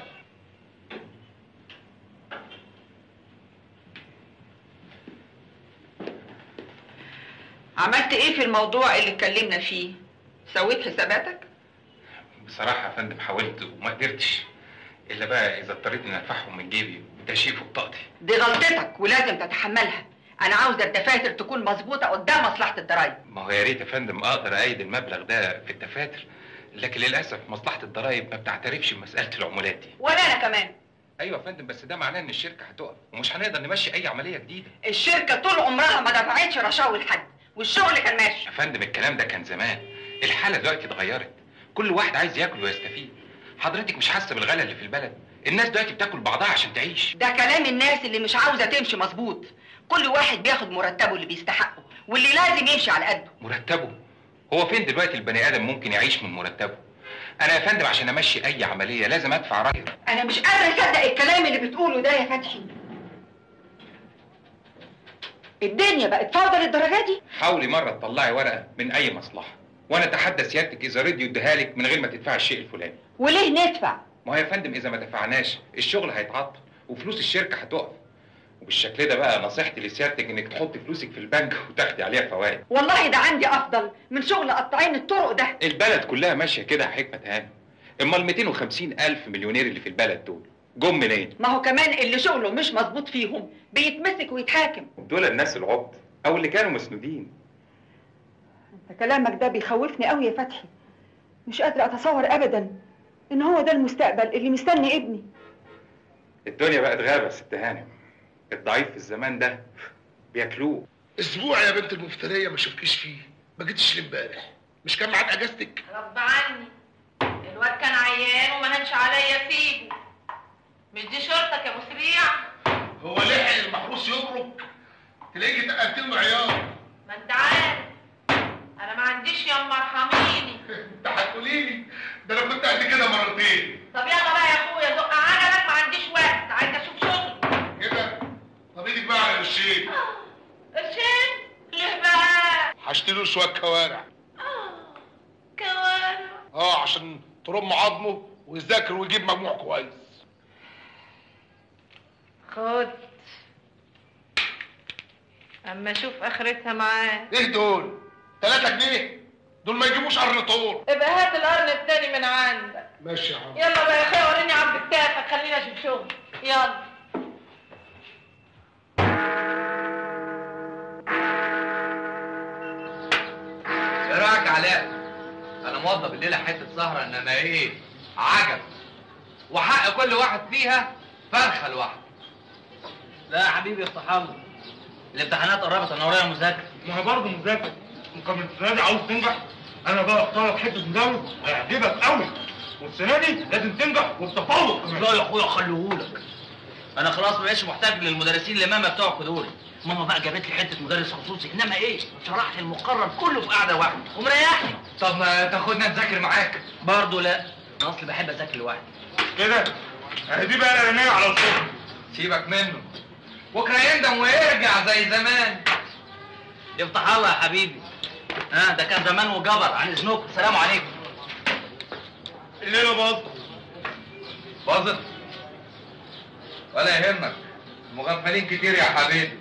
عملت ايه في الموضوع اللي اتكلمنا فيه سويت حساباتك بصراحة يا فندم حاولت وما قدرتش إلا بقى إذا اضطريت إني أدفعهم من جيبي وده شيء فوق طاقتي دي غلطتك ولازم تتحملها انا عاوزه الدفاتر تكون مظبوطه قدام مصلحه الضرايب ما هو يا ريت يا فندم أقدر أيد المبلغ ده في الدفاتر لكن للأسف مصلحة الضرايب ما بتعترفش بمسألة العمولات دي ولا انا كمان أيوة يا فندم بس ده معناه إن الشركة هتقف ومش هنقدر نمشي أي عملية جديدة الشركه طول عمرها ما دفعتش رشاوي لحد والشغل كان ماشي يا فندم الكلام ده كان زمان الحالة دلوقتي اتغيرت كل واحد عايز ياكل ويستفيد حضرتك مش حاسة بالغلا اللي في البلد الناس دلوقتي بتاكل بعضها عشان تعيش ده كلام الناس اللي مش عاوزه تمشي مظبوط كل واحد بياخد مرتبه اللي بيستحقه واللي لازم يمشي على قده مرتبه هو فين دلوقتي البني ادم ممكن يعيش من مرتبه انا يا فندم عشان امشي اي عمليه لازم ادفع راجل انا مش قادره اصدق الكلام اللي بتقوله ده يا فتحي الدنيا بقت فوضى للدرجه دي حاولي مره تطلعي ورقه من اي مصلحه وانا اتحدى سيادتك اذا رضي يديها لك من غير ما تدفعي الشيء الفلاني وليه ندفع ما هو يا فندم اذا ما دفعناش الشغل هيتعطل وفلوس الشركه هتقف وبالشكل ده بقى نصيحتي لسيادتك انك تحطي فلوسك في البنك وتاخدي عليها فوائد والله ده عندي افضل من شغل قطاعين الطرق ده البلد كلها ماشيه كده يا حكمه هانم امال 250 الف مليونير اللي في البلد دول جم منين ما هو كمان اللي شغله مش مظبوط فيهم بيتمسك ويتحاكم دول الناس العبط او اللي كانوا مسنودين انت كلامك ده بيخوفني قوي يا فتحي مش قادره اتصور ابدا ان هو ده المستقبل اللي مستني ابني الدنيا بقت غابة يا ست هانم الضعيف في الزمان ده بياكلوه اسبوع يا بنت المفتريه ما شفتكيش فيه ما جيتش امبارح مش كان معاك اجازتك غصب عني الواد كان عيان وما هنش عليا سيبه مش دي شرطك يا مسريع هو لحق المحروس يبرك تلاقيك تقلت له عيار ما انت عارف انا ما عنديش يما ارحميني انت هتقولي لي ده انا كنت قد كده مرتين طب يلا بقى يا اخويا زق عجلك ما عنديش وقت عايز اشوف شغل كده طب ايدك بقى على الشيء قرشين ليه بقى هشتري له شويه كوارع كوارع اه عشان ترم عظمه ويذاكر ويجيب مجموع كويس خد اما اشوف اخرتها معاه ايه دول 3 جنيه دول ما يجيبوش قرن طول ابقى هات القرن التاني من عندك ماشي يا عم يلا بقى يا اخويا وريني عبد كتافك خليني اشوف شغل يلا ايه رايك يا علاء انا موظف الليله حته سهره انما ايه عجب وحق كل واحد فيها فرخه لوحده لا يا حبيبي افتح الله الامتحانات قربت انا ورايا مذاكره ما هي برضه مذاكر وكان السنه دي عاوز تنجح انا بقى اختار لك حته مدرب هيعجبك قوي والسنه دي لازم تنجح وبتفوق كمان لا يا اخويا خليهولك انا خلاص ما بقتش محتاج للمدرسين اللي ماما بتوعكوا دول ماما بقى جابت لي حته مدرس خصوصي انما ايه شرحت المقرر كله في قعده واحده ومريحني طب ما تاخدنا نذاكر معاك برضه لا انا اصلي بحب اذاكر لوحدي كده اهي دي بقى الاغنيه على الصبح سيبك منه بكره يندم ويرجع زي زمان يفتح الله يا حبيبي ها ده كان زمان وجبر عن اذنكم السلام عليكم الليله باظت باظت ولا يهمك مغفلين كتير يا حبيبي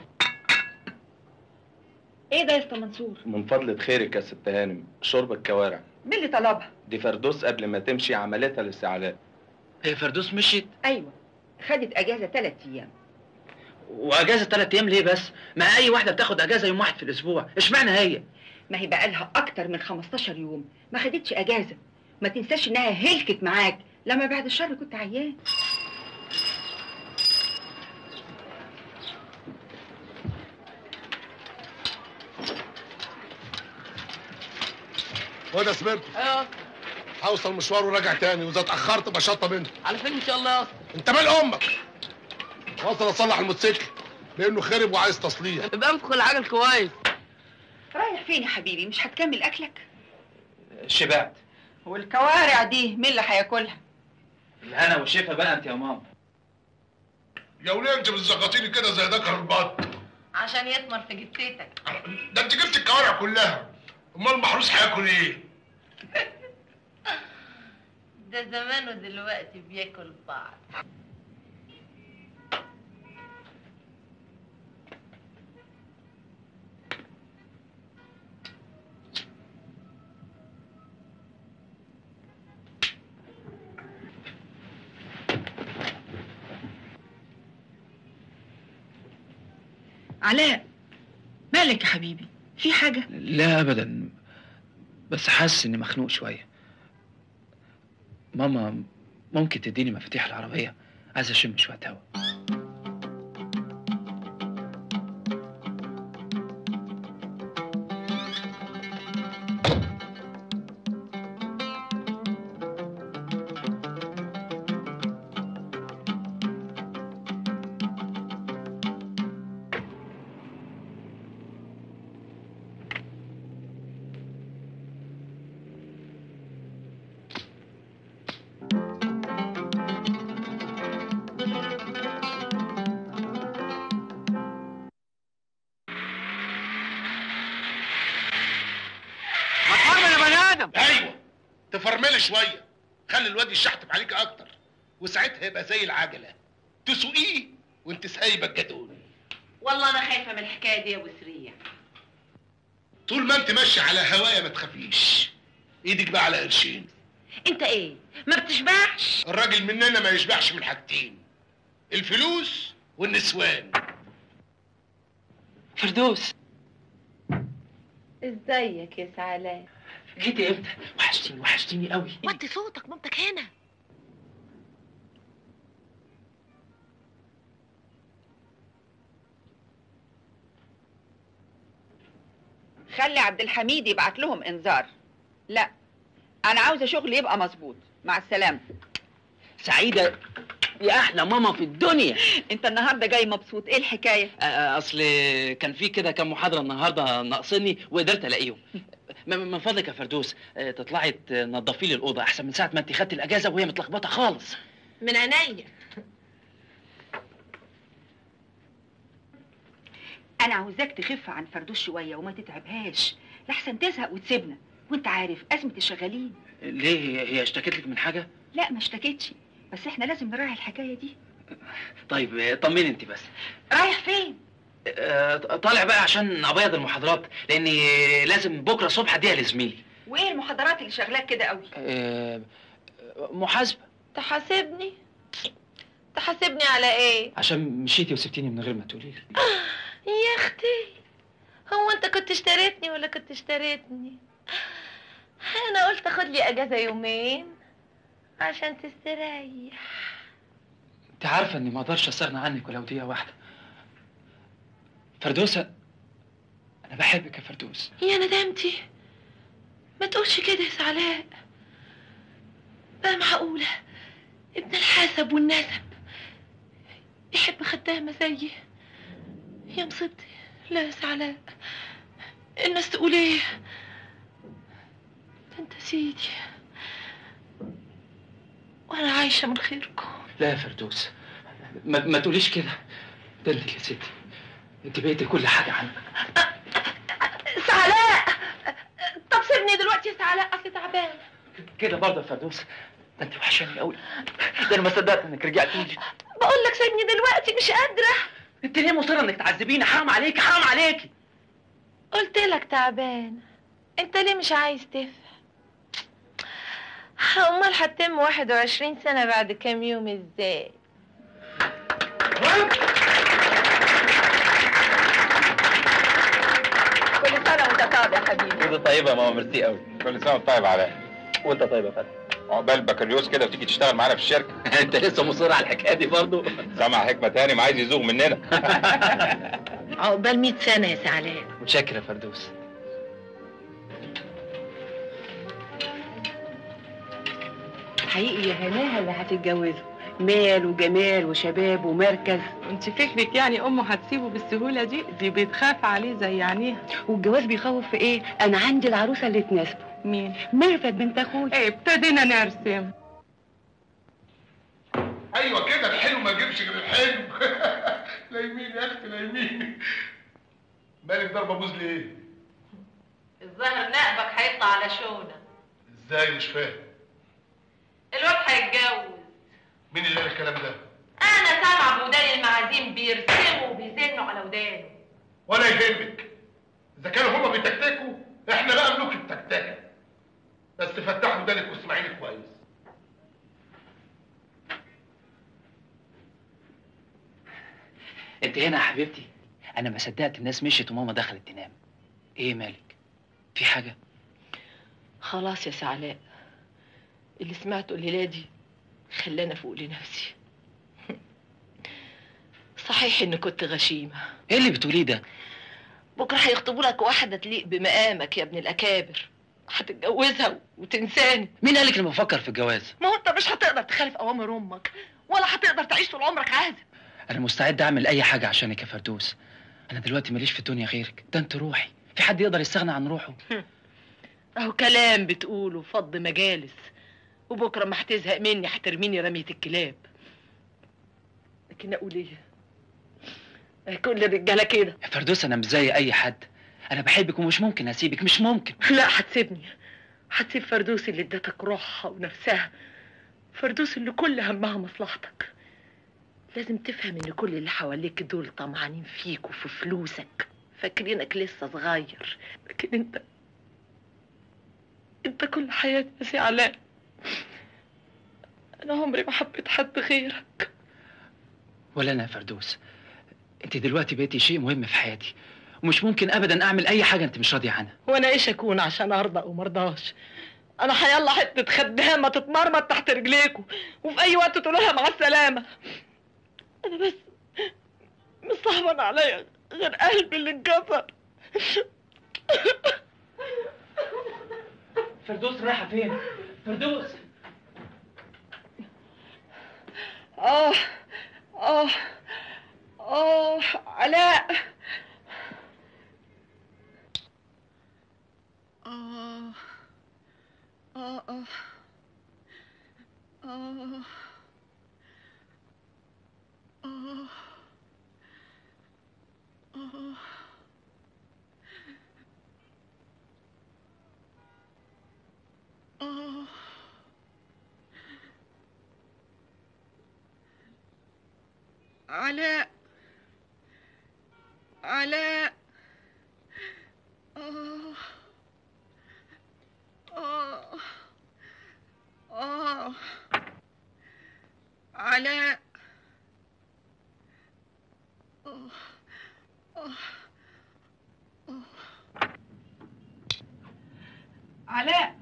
ايه ده يا اسطى منصور من فضلة خيرك يا ست هانم شرب الكوارع مين اللي طلبها دي فردوس قبل ما تمشي عملتها للاستعلاء هي فردوس مشيت ايوه خدت اجازه ثلاث ايام واجازه ثلاث ايام ليه بس ما اي واحده بتاخد اجازه يوم واحد في الاسبوع اشمعنى هي ما هي بقالها اكتر من 15 يوم ما خدتش اجازه ما تنساش انها هلكت معاك لما بعد الشر كنت عيان وده سمرت ايوه هوصل مشوار وراجع تاني واذا اتاخرت بشطه منه على فين ان شاء الله يا اسطى انت مال امك واصل اصلح الموتوسيكل لانه خرب وعايز تصليح يبقى انفخ العجل كويس رايح فين يا حبيبي مش هتكمل اكلك شبعت والكوارع دي مين اللي هياكلها الهنا والشفا بقى انت يا ماما يا وليه انت بتزغطيني كده زي ذكر البط عشان يثمر في جثتك ده انت جبت الكوارع كلها امال المحروس هياكل ايه ده زمان ودلوقتي بياكل بعض علاء مالك يا حبيبي في حاجه لا ابدا بس حاسس اني مخنوق شويه ماما ممكن تديني مفاتيح العربيه عايز اشم شويه هوا ما تفرمل يا بني ادم ايوه تفرملي شويه خلي الواد يشحتم عليك اكتر وساعتها يبقى زي العجله تسوقيه وانت سايبه الجدول والله انا خايفه من الحكايه دي يا ابو سريع طول ما انت ماشيه على هوايه ما تخافيش ايدك بقى على قرشين انت ايه ما بتشبعش الراجل مننا ما يشبعش من حاجتين الفلوس والنسوان فردوس ازيك يا سعلاء جيتي امتى وحشتيني وحشتيني قوي وطي صوتك مامتك هنا خلي عبد الحميد يبعت لهم انذار لا انا عاوزه شغل يبقى مظبوط مع السلامه سعيده دي احلى ماما في الدنيا انت النهارده جاي مبسوط ايه الحكايه آه، اصل كان في كده كام محاضره النهارده ناقصني وقدرت الاقيهم م- من فضلك يا فردوس آه، تطلعي تنضفي لي الاوضه احسن من ساعه ما انت خدت الاجازه وهي متلخبطه خالص من عينيا انا عاوزاك تخف عن فردوس شويه وما تتعبهاش لحسن تزهق وتسيبنا وانت عارف ازمه الشغالين ليه هي- هي اشتكت لك من حاجه لا ما اشتكتش بس احنا لازم نراعي الحكايه دي طيب آه، طمني انت بس رايح فين آه، طالع بقى عشان ابيض المحاضرات لاني لازم بكره الصبح اديها لزميلي وايه المحاضرات اللي شغلاك كده قوي آه، محاسبه تحاسبني تحاسبني على ايه عشان مشيتي وسبتيني من غير ما تقولي لي يا اختي هو انت كنت اشتريتني ولا كنت اشتريتني انا قلت اخد لي اجازه يومين عشان تستريح انت عارفه اني ما اقدرش استغنى عنك ولو دقيقه واحده فردوسه انا بحبك يا فردوس يا ندمتي ما تقولش كده يا سعلاء بقى معقولة ابن الحسب والنسب يحب خدامة زيي يا مصيبتي لا يا سعلاء الناس تقول ايه ده انت سيدي وانا عايشة من خيركم لا يا فردوس ما, ما تقوليش كده ده انت يا ستي انت بقيتي كل حاجه عندك سعلاء طب سيبني دلوقتي يا سعلاء اصلي تعبانة كده برضه يا فردوس ده انت وحشاني قوي ده انا ما صدقت انك رجعتي لي بقول لك سيبني دلوقتي مش قادرة انت ليه مصره انك تعذبيني حرام عليكي حرام عليكي قلت لك تعبان انت ليه مش عايز تفهم امال هتتم 21 سنة بعد كام يوم ازاي كل سنه وانت طاب يا حبيبي كده طيبه يا ماما ميرسي قوي كل سنه وانت طيب علاء وانت طيب يا فندم عقبال بكالوريوس كده وتيجي تشتغل معانا في الشركه انت لسه مصر على الحكايه دي برضه سامع حكمه تاني ما عايز يزوغ مننا عقبال 100 سنة يا سعلاء متشكر يا فردوس حقيقي يا هناها اللي هتتجوزه مال وجمال وشباب ومركز انت فكرك يعني امه هتسيبه بالسهوله دي دي بتخاف عليه زي عينيها والجواز بيخوف في ايه انا عندي العروسه اللي تناسبه مين ميرفت بنت اخويا ايه ابتدينا نرسم ايوه كده الحلو ما يجيبش غير الحلو لا يمين يا اختي لا يمين مالك ضربه بوز ليه؟ الظاهر نقبك هيطلع على شونة ازاي مش فاهم الواد هيتجوز مين اللي قال الكلام ده؟ انا سامعه بوداني المعازيم بيرسموا وبيزنوا على ودانه ولا يهمك اذا كانوا هما بيتكتكوا احنا بقى ملوك التكتكه بس فتحوا ودانك واسمعيني كويس انت هنا يا حبيبتي انا ما صدقت الناس مشيت وماما دخلت تنام ايه مالك في حاجه خلاص يا سعلاء اللي سمعته الليلة دي خلاني افوق لنفسي صحيح اني كنت غشيمة ايه اللي بتقوليه ده بكرة هيخطبوا لك واحدة تليق بمقامك يا ابن الأكابر هتتجوزها وتنساني مين قالك اني بفكر في الجواز ما هو انت مش هتقدر تخالف اوامر امك ولا هتقدر تعيش طول عمرك عازب انا مستعد اعمل اي حاجه عشانك يا فردوس انا دلوقتي ماليش في الدنيا غيرك ده انت روحي في حد يقدر يستغنى عن روحه اهو كلام بتقوله فض مجالس وبكره ما هتزهق مني هترميني رمية الكلاب لكن اقول ايه كل الرجاله كده يا فردوس انا مش زي اي حد انا بحبك ومش ممكن اسيبك مش ممكن لا هتسيبني هتسيب فردوس اللي ادتك روحها ونفسها فردوس اللي كل همها مصلحتك لازم تفهم ان كل اللي حواليك دول طمعانين فيك وفي فلوسك فاكرينك لسه صغير لكن انت انت كل حياتي يا سي علاء انا عمري ما حبيت حد غيرك ولا انا يا فردوس انت دلوقتي بقيتي شيء مهم في حياتي ومش ممكن ابدا اعمل اي حاجه انت مش راضيه عنها وانا ايش اكون عشان ارضى او مرضاش انا حيلا حته خدامه تتمرمط تحت رجليكوا وفي اي وقت تقولوا لها مع السلامه انا بس مش صعبان عليا غير قلبي اللي انكسر فردوس رايحه فين فردوس اه اه اه علاء اه اه اه اه اه اه اه علاء علاء آه آه آه علاء آه آه آه علاء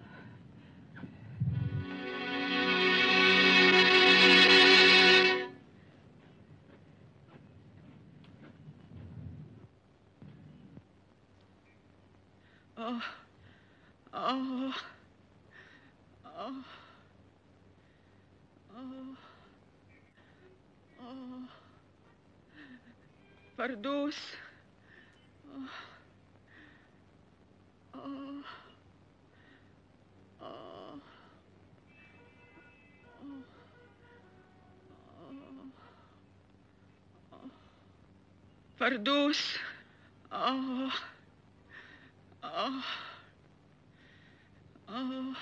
آه آه آه آه آه فردوس آه آه آه فردوس آه آه آه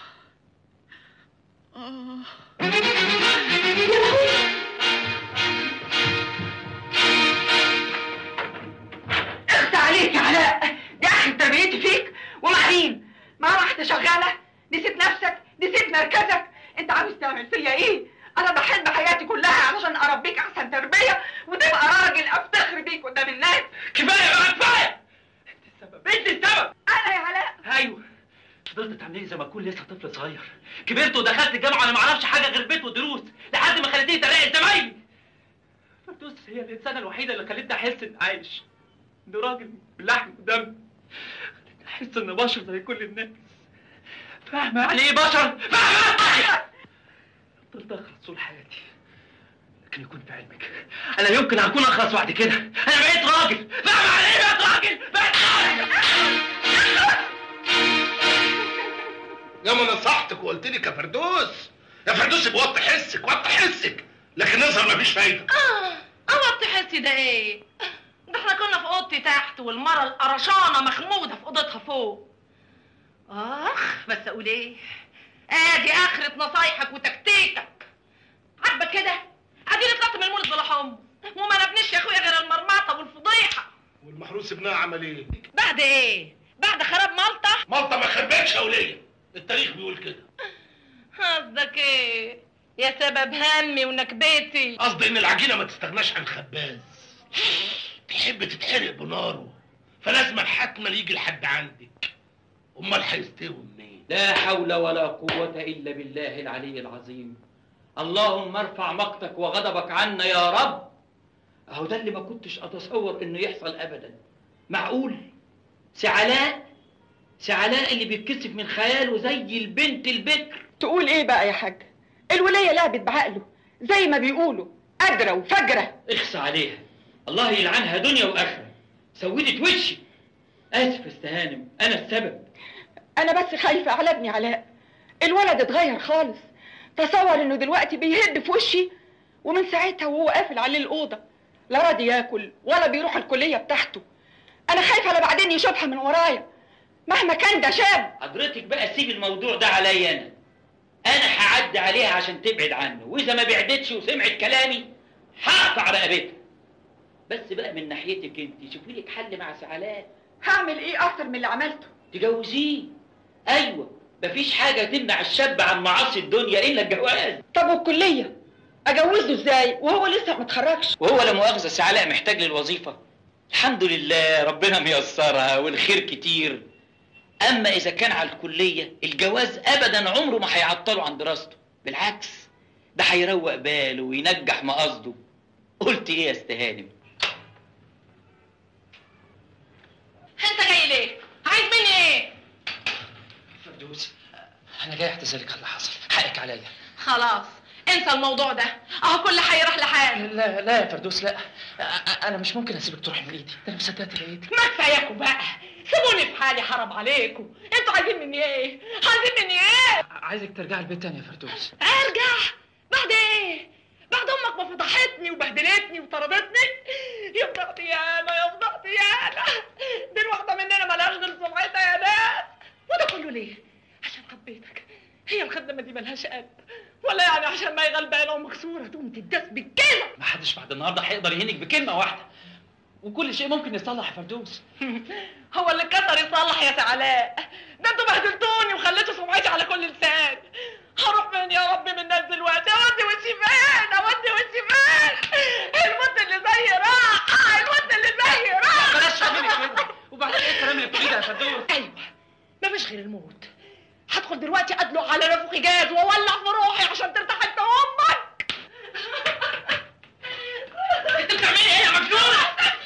آه اخت عليك يا علاء دي اخر تربيتي فيك ومع مين؟ مع واحدة شغالة نسيت نفسك نسيت مركزك انت عاوز تعمل فيا ايه؟ انا بحلم حياتي كلها علشان اربيك احسن تربية وتبقى راجل افتخر بيك قدام الناس كفايه بقى كفايه انت السبب انا يا علاء ايوه فضلت تعملي زي ما اكون لسه طفل صغير كبرت ودخلت الجامعه انا ما اعرفش حاجه غير بيت ودروس لحد ما خليتني تلاقي زمايلي فردوس هي الانسانه الوحيده اللي خلتني احس اني عايش اني راجل بلحم ودم خلتني احس اني بشر زي كل الناس فاهمه يعني ايه بشر فاهمه فضلت اخلص طول حياتي لكن يكون في علمك انا يمكن اكون اخلص بعد كده انا بقيت راجل فاهمه يعني ايه بقيت راجل بقيت راجل يا ما نصحتك وقلت لك يا فردوس يا فردوس بوطي حسك وطي حسك لكن نظهر مفيش فايده اه اوعى تحسي ده ايه ده احنا كنا في اوضتي تحت والمره القرشانه مخموده في اوضتها فوق اخ بس اقول ايه ادي اخرة نصايحك وتكتيكك عاجبك كده اديني طلعت من المولد بلا حم وما نبنيش يا اخويا غير المرمطه والفضيحه والمحروس ابنها عمل ايه؟ بعد ايه بعد خراب مالطه مالطه ما خربتش يا وليه التاريخ بيقول كده قصدك ايه يا سبب همي ونكبتي قصدي ان العجينه ما تستغناش عن خباز تحب تتحرق بناره فلازم حتما يجي لحد عندك امال هيستوي منين لا حول ولا قوة إلا بالله العلي العظيم اللهم ارفع مقتك وغضبك عنا يا رب أهو ده اللي ما كنتش أتصور إنه يحصل أبدا معقول سعلاء سعلاء اللي بيتكسف من خياله زي البنت البكر تقول ايه بقى يا حاج الولاية لعبت بعقله زي ما بيقولوا قادرة وفجرة اخصى عليها الله يلعنها دنيا وآخرة سودت وشي آسف استهانم أنا السبب انا بس خايفة على ابني علاء الولد اتغير خالص تصور انه دلوقتي بيهد في وشي ومن ساعتها وهو قافل عليه الأوضة لا راضي ياكل ولا بيروح الكلية بتاعته انا خايفة على بعدين يشوفها من ورايا مهما كان ده شاب حضرتك بقى سيب الموضوع ده عليا أنا أنا هعدي عليها عشان تبعد عنه وإذا ما بعدتش وسمعت كلامي هقطع رقبتها بس بقى من ناحيتك أنت شوفي لك حل مع سعلاء هعمل ايه اكتر من اللي عملته تجوزيه ايوه مفيش حاجه تمنع الشاب عن معاصي الدنيا الا الجواز طب والكلية اجوزه ازاي وهو لسه ما اتخرجش وهو لا مؤاخذه سعلاء محتاج للوظيفه الحمد لله ربنا ميسرها والخير كتير اما اذا كان على الكليه الجواز ابدا عمره ما هيعطله عن دراسته بالعكس ده هيروق باله وينجح مقاصده قلت ايه يا استهانم انت جاي ليه عايز مني ايه فردوس انا جاي اعتذرلك على اللي حصل حقك عليا خلاص انسى الموضوع ده اهو كل حي يروح لحاله لا لا يا فردوس لا أ- أ- انا مش ممكن اسيبك تروح من ايدي ده انا مصدقت لقيتك ما كفاياكوا بقى سيبوني في حالي حرام عليكم انتوا عايزين مني ايه عايزين مني ايه عايزك ترجعي البيت تاني يا فردوس ارجع بعد ايه بعد امك ما فضحتني وبهدلتني وطردتني يفضحتي يا انا يفضحتي يا انا دي الواحده مننا ملهاش غير سمعتها يا ناس وده كله ليه عشان حبيتك هي الخدمه دي ملهاش قلب ولا يعني عشان ما هي غلبانه ومكسوره تقوم تداس بالكلمه ما حدش بعد النهارده هيقدر يهينك بكلمه واحده وكل شيء ممكن يتصلح يا فردوس هو اللي كسر يصلح يا سعلاء ده انتوا بهدلتوني وخليتوا سمعتي على كل لسان هروح فين يا رب من الناس دلوقتي اودي وشي فين اودي وشي فين الموت اللي زي راح الموت اللي زي راح بلاش تعملي كده وبعدين ايه الكلام اللي بتقوليه ده يا فردوس ايوه مفيش غير الموت هدخل دلوقتي ادلق على نافوخي جاز واولع في روحي عشان ترتاح انت وامك انت بتعملي ايه يا مجنونه؟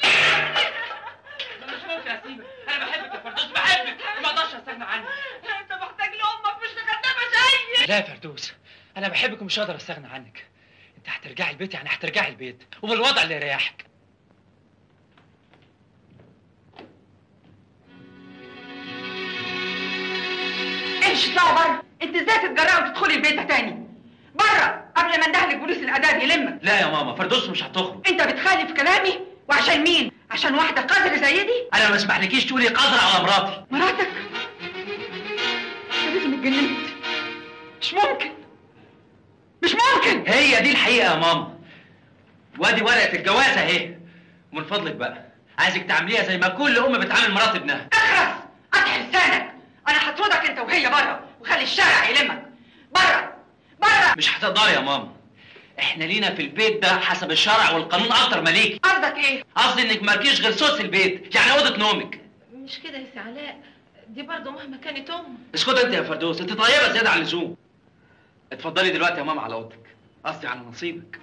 مش ممكن اسيبك انا بحبك يا فردوس بحبك وما اقدرش استغنى عنك انت محتاج لامك مش لخدامه زيي لا يا فردوس انا بحبك ومش هقدر استغنى عنك انت هترجعي البيت يعني هترجعي البيت وبالوضع اللي يريحك امشي اطلعي بره انت ازاي تتجرأي وتدخلي البيت ده تاني بره قبل ما اندهلك بوليس الاداب يلمك لا يا ماما فردوس مش هتخرج انت بتخالف كلامي وعشان مين عشان واحده قذر زي دي انا ما اسمحلكيش تقولي قدر على مراتي مراتك لازم اتجننت مش ممكن مش ممكن هي دي الحقيقه يا ماما وادي ورقه الجواز اهي ومن فضلك بقى عايزك تعمليها زي ما كل ام بتعامل مرات ابنها اخرس قطع لسانك انا هطردك انت وهي بره وخلي الشارع يلمك بره بره مش هتقدري يا ماما احنا لينا في البيت ده حسب الشرع والقانون اكتر ما ليكي قصدك ايه قصدي انك مالكيش غير سوس البيت يعني اوضه نومك مش كده يا سعلاء دي برضه مهما كانت ام اسكت انت يا فردوس انت طيبه زياده عن اللزوم اتفضلي دلوقتي يا ماما على اوضتك قصدي على نصيبك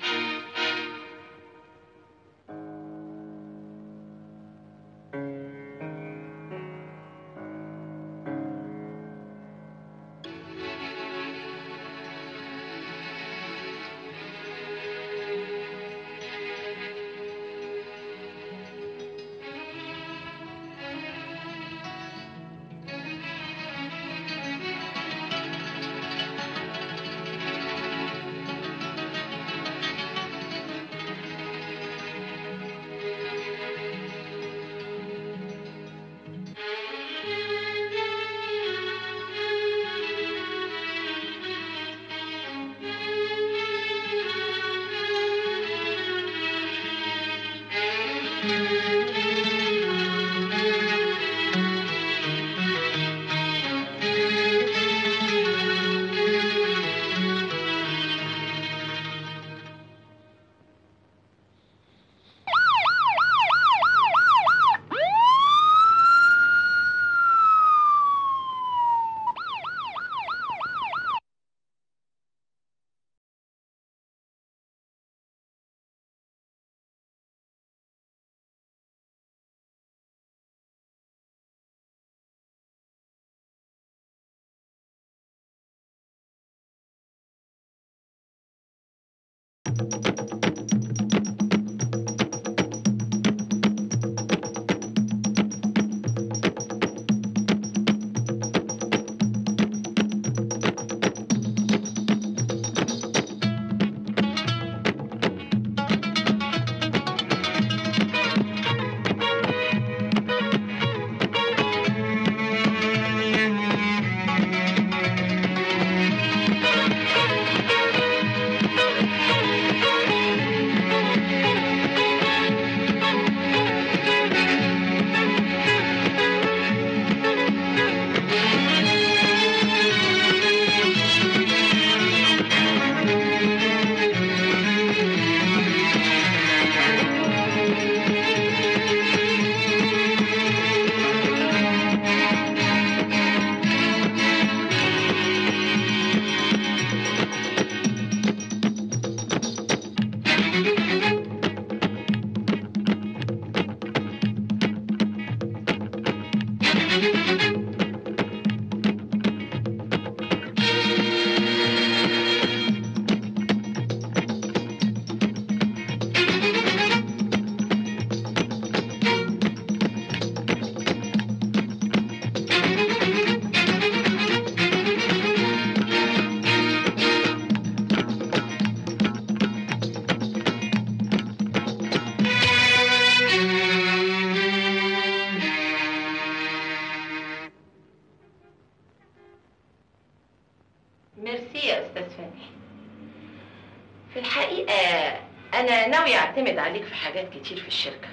ميرسي يا استاذ فتحي في الحقيقه انا ناوي اعتمد عليك في حاجات كتير في الشركه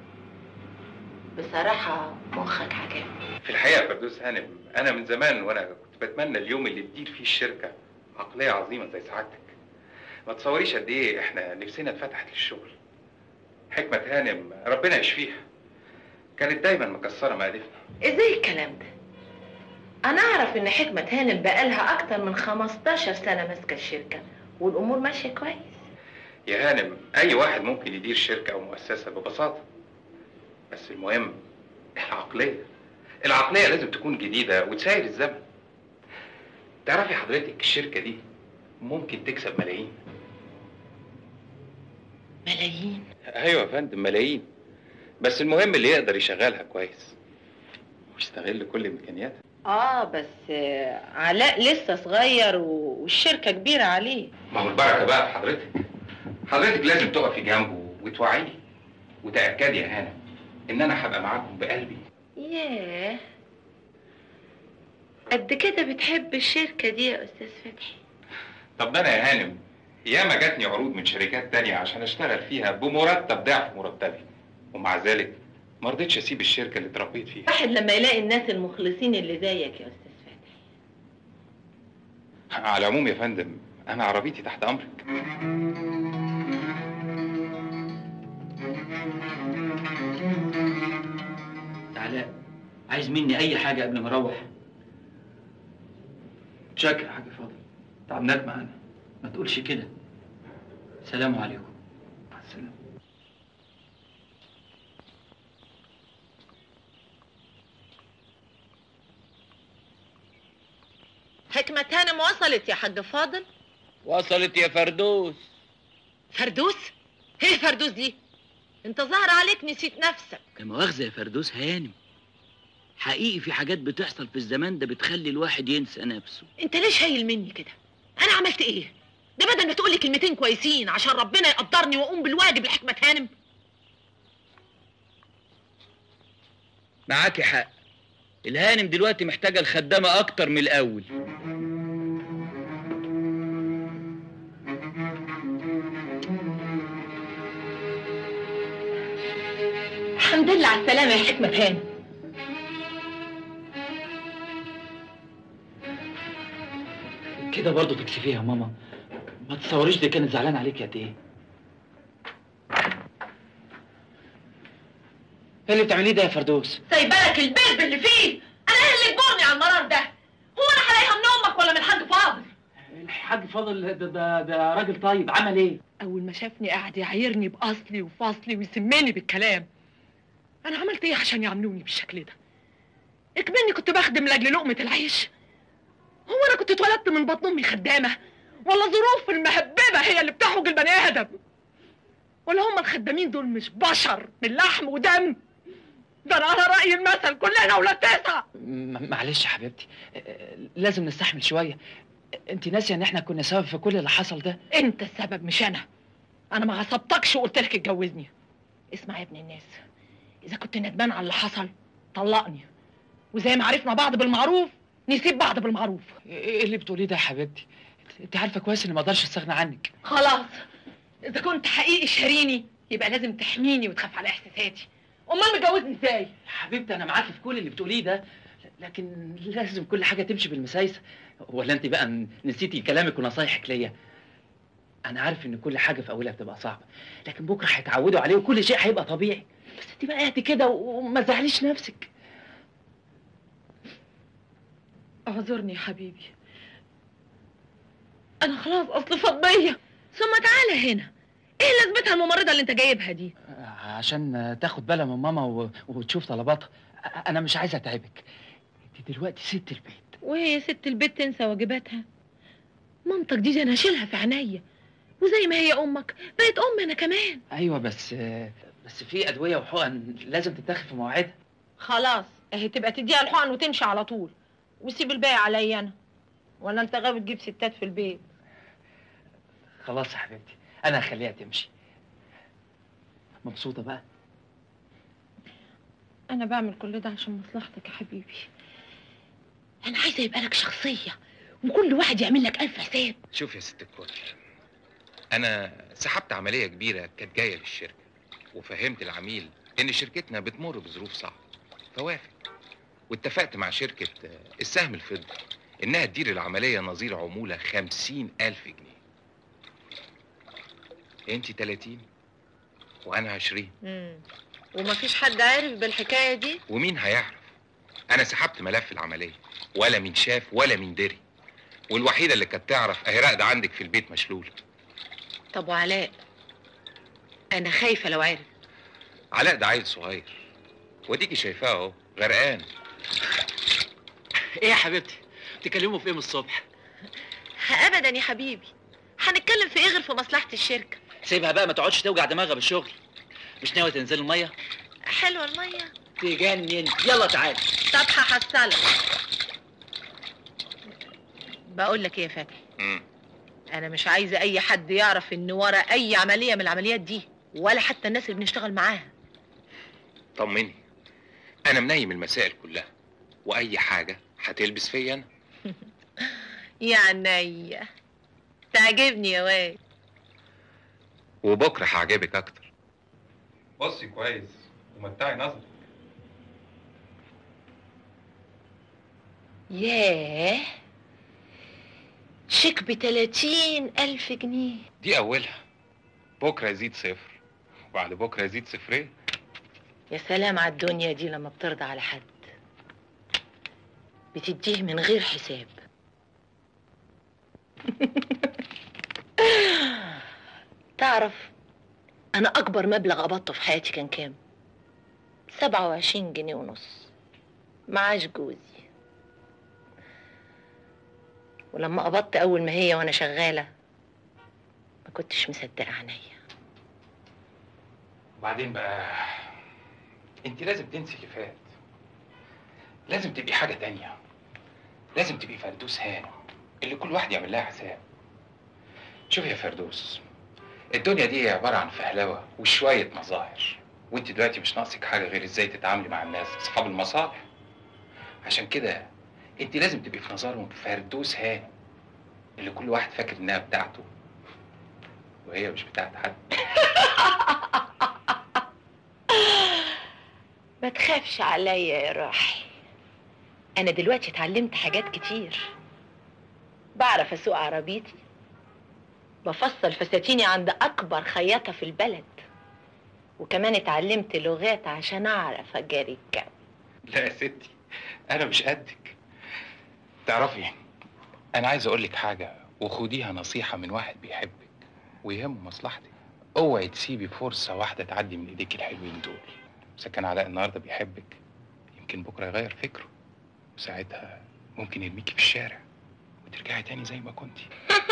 بصراحه مخك عجبني في الحقيقه يا فردوس هانم انا من زمان وانا كنت بتمنى اليوم اللي تدير فيه الشركه عقليه عظيمه زي سعادتك ما تصوريش قد ايه احنا نفسنا اتفتحت للشغل حكمه هانم ربنا يشفيها كانت دايما مكسره مقادفنا ازاي الكلام ده انا اعرف ان حكمه هانم بقالها اكتر من 15 سنه ماسكه الشركه والامور ماشيه كويس يا هانم اي واحد ممكن يدير شركه او مؤسسه ببساطه بس المهم العقليه العقليه لازم تكون جديده وتساير الزمن تعرفي حضرتك الشركه دي ممكن تكسب ملايين ملايين ايوه يا فندم ملايين بس المهم اللي يقدر يشغلها كويس ويستغل كل امكانياتها اه بس آه، علاء لسه صغير و- والشركه كبيره عليه ما هو البركه بقى في حضرتك حضرتك لازم تقفي جنبه وتوعيه وتاكدي يا هانم ان انا هبقى معاكم بقلبي ياه قد كده بتحب الشركه دي يا استاذ فتحي طب ده انا يا هانم ياما جاتني عروض من شركات تانية عشان اشتغل فيها بمرتب ضعف مرتبي ومع ذلك ما رضيتش اسيب الشركه اللي اتربيت فيها واحد لما يلاقي الناس المخلصين اللي زيك يا استاذ على العموم يا فندم انا عربيتي تحت امرك علاء عايز مني اي حاجه قبل ما اروح شكرا يا حاج فاضل تعبناك معانا ما تقولش كده سلام عليكم مع السلامه حكمة هانم وصلت يا حاج فاضل وصلت يا فردوس فردوس ايه فردوس دي انت ظاهر عليك نسيت نفسك لا مؤاخذة يا فردوس هانم حقيقي في حاجات بتحصل في الزمان ده بتخلي الواحد ينسى نفسه انت ليه شايل مني كده انا عملت ايه ده بدل ما تقولي كلمتين كويسين عشان ربنا يقدرني واقوم بالواجب لحكمة هانم معاكي حق الهانم دلوقتي محتاجة الخدامة أكتر من الأول الحمد لله على السلامة يا حكمة هانم كده برضه تكسفيها يا ماما ما تصوريش دي كانت زعلانة عليك قد إيه ايه اللي بتعمليه ده يا فردوس؟ سايبالك البيت باللي فيه انا ايه اللي جبرني على المرار ده هو انا هلاقيها من امك ولا من الحاج فاضل الحاج فاضل ده, ده, ده راجل طيب عمل ايه؟ اول ما شافني قاعد يعايرني باصلي وفصلي ويسمني بالكلام انا عملت ايه عشان يعاملوني بالشكل ده اكمني كنت بخدم لاجل لقمه العيش هو انا كنت اتولدت من بطن امي خدامه ولا ظروف المهببه هي اللي بتحوج البني ادم ولا هم الخدامين دول مش بشر من لحم ودم ده انا على راي المثل كلنا ولاد تسعه م- معلش يا حبيبتي آه، لازم نستحمل شويه انت ناسيه ان احنا كنا سبب في كل اللي حصل ده انت السبب مش انا انا ما غصبتكش وقلت لك اتجوزني اسمع يا ابن الناس اذا كنت ندمان على اللي حصل طلقني وزي ما عرفنا بعض بالمعروف نسيب بعض بالمعروف ايه اللي بتقوليه ده يا حبيبتي انت عارفه كويس اني ما اقدرش استغنى عنك خلاص اذا كنت حقيقي شاريني يبقى لازم تحميني وتخاف على احساساتي امال متجوزني ازاي يا حبيبتي انا معاكي في كل اللي بتقوليه ده لكن لازم كل حاجه تمشي بالمسايسه ولا انت بقى ن- نسيتي كلامك ونصايحك ليا انا عارف ان كل حاجه في اولها بتبقى صعبه لكن بكره هيتعودوا عليه وكل شيء هيبقى طبيعي بس انت بقى اهدي كده و- وما تزعليش نفسك اعذرني يا حبيبي انا خلاص اصل فضيه ثم تعالى هنا ايه لازمتها الممرضه اللي انت جايبها دي عشان تاخد بالها من ماما و... وتشوف طلباتها انا مش عايز اتعبك انت دلوقتي ست البيت وهي ست البيت تنسى واجباتها مامتك دي, دي انا اشيلها في عينيا وزي ما هي امك بقت امي انا كمان ايوه بس بس في ادويه وحقن لازم تتاخد في مواعيدها خلاص اهي تبقى تديها الحقن وتمشي على طول وسيب الباقي عليا انا ولا انت غاوي تجيب ستات في البيت خلاص يا حبيبتي انا هخليها تمشي مبسوطه بقى انا بعمل كل ده عشان مصلحتك يا حبيبي انا عايزه يبقى لك شخصيه وكل واحد يعمل لك ألف حساب شوف يا ست الكل انا سحبت عمليه كبيره كانت جايه للشركه وفهمت العميل ان شركتنا بتمر بظروف صعبه فوافق واتفقت مع شركه آه، السهم الفضي انها تدير العمليه نظير عموله خمسين الف جنيه انت 30 وانا 20 مم. ومفيش حد عارف بالحكاية دي ومين هيعرف انا سحبت ملف العمليه ولا مين شاف ولا مين دري والوحيده اللي كانت تعرف اهي راقده عندك في البيت مشلوله طب وعلاء أنا خايفة لو عرف علاء ده عيل صغير وديكي شايفاه اهو غرقان ايه يا حبيبتي تكلموا في ايه من الصبح أبدا يا حبيبي هنتكلم في إيه غير في مصلحة الشركة سيبها بقى ما تقعدش توجع دماغها بالشغل مش ناوي تنزل الميه حلوة المية تجنن يلا تعالى طب هحصلك بقول لك ايه يا فتحي مم. انا مش عايزه اي حد يعرف ان ورا اي عمليه من العمليات دي ولا حتى الناس اللي بنشتغل معاها طمني انا منيم المسائل كلها واي حاجه هتلبس فيا انا يا عينيا تعجبني يا واد وبكره هعجبك اكتر بصي كويس ومتعي نظرك ياه شيك بتلاتين ألف جنيه دي اولها بكره يزيد صفر وبعد بكره يزيد صفرين يا سلام على الدنيا دي لما بترضى على حد بتديه من غير حساب تعرف أنا أكبر مبلغ قبضته في حياتي كان كام؟ سبعة وعشرين جنيه ونص معاش جوزي ولما قبضت أول ما هي وأنا شغالة ما كنتش مصدقة عينيا وبعدين بقى انت لازم تنسي اللي فات لازم تبقي حاجه تانية لازم تبقي فردوس هانم اللي كل واحد يعمل لها حساب شوفي يا فردوس الدنيا دي عباره عن فهلوه وشويه مظاهر وانت دلوقتي مش ناقصك حاجه غير ازاي تتعاملي مع الناس اصحاب المصالح عشان كده انت لازم تبقي في نظرهم فردوس هانم اللي كل واحد فاكر انها بتاعته وهي مش بتاعت حد ما تخافش عليا يا روحي انا دلوقتي اتعلمت حاجات كتير بعرف اسوق عربيتي بفصل فساتيني عند اكبر خياطه في البلد وكمان اتعلمت لغات عشان اعرف اجاري الجو لا يا ستي انا مش قدك تعرفي انا عايز اقول لك حاجه وخديها نصيحه من واحد بيحبك ويهمه مصلحتك اوعي تسيبي فرصه واحده تعدي من ايديك الحلوين دول اذا كان علاء النهارده بيحبك يمكن بكره يغير فكره وساعتها ممكن يرميكي في الشارع وترجعي تاني زي ما كنتي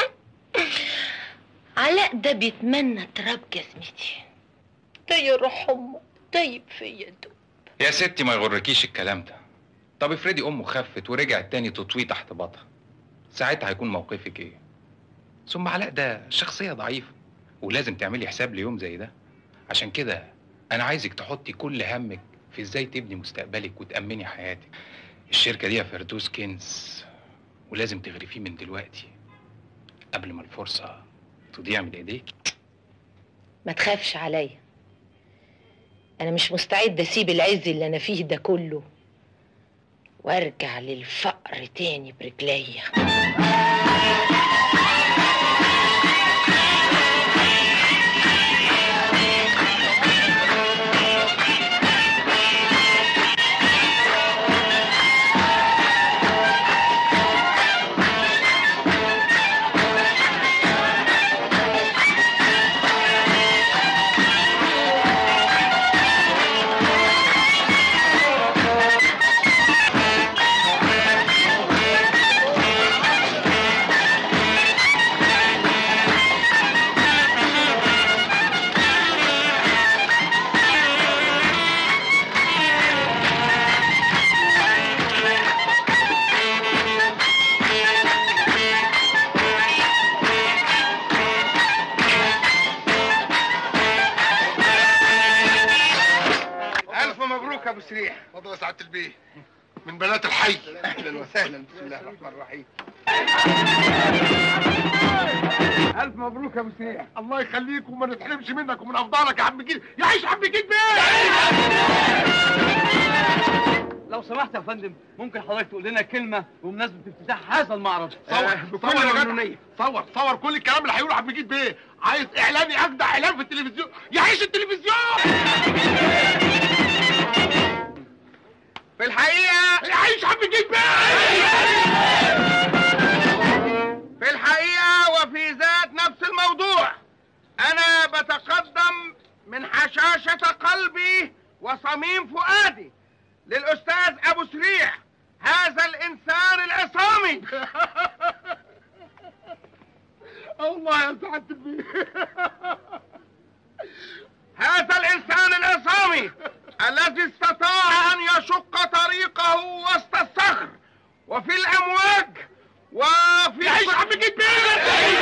علاء ده بيتمنى تراب جزمتي ده يا روح امه طيب فيا دوب يا ستي ما يغركيش الكلام ده طب افرضي امه خفت ورجعت تاني تطوي تحت بطها ساعتها هيكون موقفك ايه ثم علاء ده شخصيه ضعيفه ولازم تعملي حساب ليوم زي ده عشان كده انا عايزك تحطي كل همك في ازاي تبني مستقبلك وتامني حياتك الشركه دي يا فردوس كنز ولازم تغرفيه من دلوقتي قبل ما الفرصه تضيع من ايديك ما تخافش عليا انا مش مستعد اسيب العز اللي انا فيه ده كله وارجع للفقر تاني برجليا الف مبروك يا ابو سريع اتفضل يا سعاده البيه من بنات الحي اهلا وسهلا بسم الله الرحمن الرحيم الف مبروك يا ابو سريع الله يخليك وما نتحرمش منك ومن افضلك يا عم جيل يعيش عم جيل بيه لو سمحت يا فندم ممكن حضرتك تقول لنا كلمه بمناسبه افتتاح هذا المعرض صور صور يا جدع صور صور كل الكلام اللي هيقوله عم جيل بيه عايز اعلاني اجدع اعلان في التلفزيون يعيش التلفزيون في الحقيقه يعيش عم جيل بيه في الحقيقه وفي ذات نفس الموضوع انا بتقدم من حشاشه قلبي وصميم فؤادي للاستاذ ابو سريع هذا الانسان العصامي الله يا سعاده البيه هذا الانسان العصامي الذي استطاع ان يشق طريقه وسط الصخر وفي الامواج وفي عيش عم جيت بيه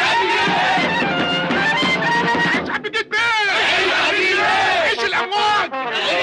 عيش عم جيت بيه عيش الامواج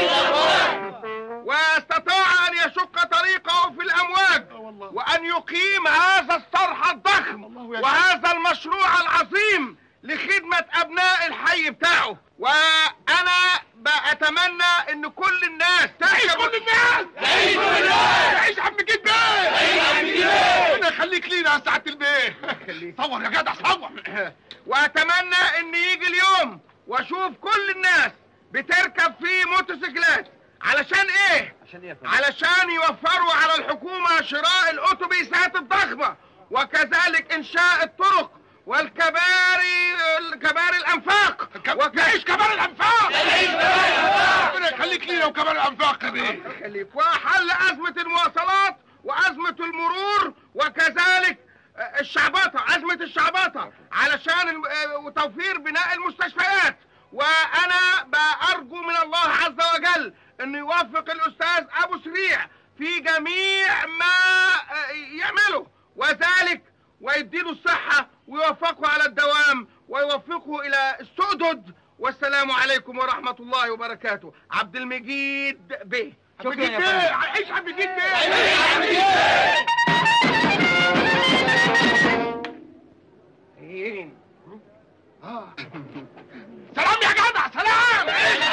واستطاع ان يشق طريقه في الامواج وان يقيم هذا الصرح الضخم وهذا المشروع العظيم لخدمة ابناء الحي بتاعه وانا بأتمنى ان كل الناس تعيش كل الناس تعيش كل الناس تعيش عم جيت بيه تعيش عم جيت بيه ربنا يخليك لينا يا سعادة البيه صور يا جدع صور واتمنى ان يجي اليوم واشوف كل الناس بتركب في موتوسيكلات علشان ايه عشان ايه يا فندم؟ علشان يوفروا على الحكومة شراء الأتوبيسات الضخمة وكذلك إنشاء الطرق والكباري كباري الأنفاق وكيش كباري الأنفاق ربنا يخليك لينا وكباري الأنفاق يا بيه يخليك وحل أزمة المواصلات وأزمة المرور وكذلك آه، الشعبطة أزمة الشعبطة علشان الم- آه، وتوفير بناء المستشفيات وأنا بأرجو من الله عز وجل أن يوفق الأستاذ أبو سريع في جميع ما آه، يعمله وذلك ويديله الصحة ويوفقه على الدوام ويوفقه إلى السدد والسلام عليكم ورحمة الله وبركاته عبد المجيد بيه شكراً عبد المجيد يا بيه فندم. عيش عبد المجيد بيه عيش عبد المجيد بيه ايه اه سلام يا جدع سلام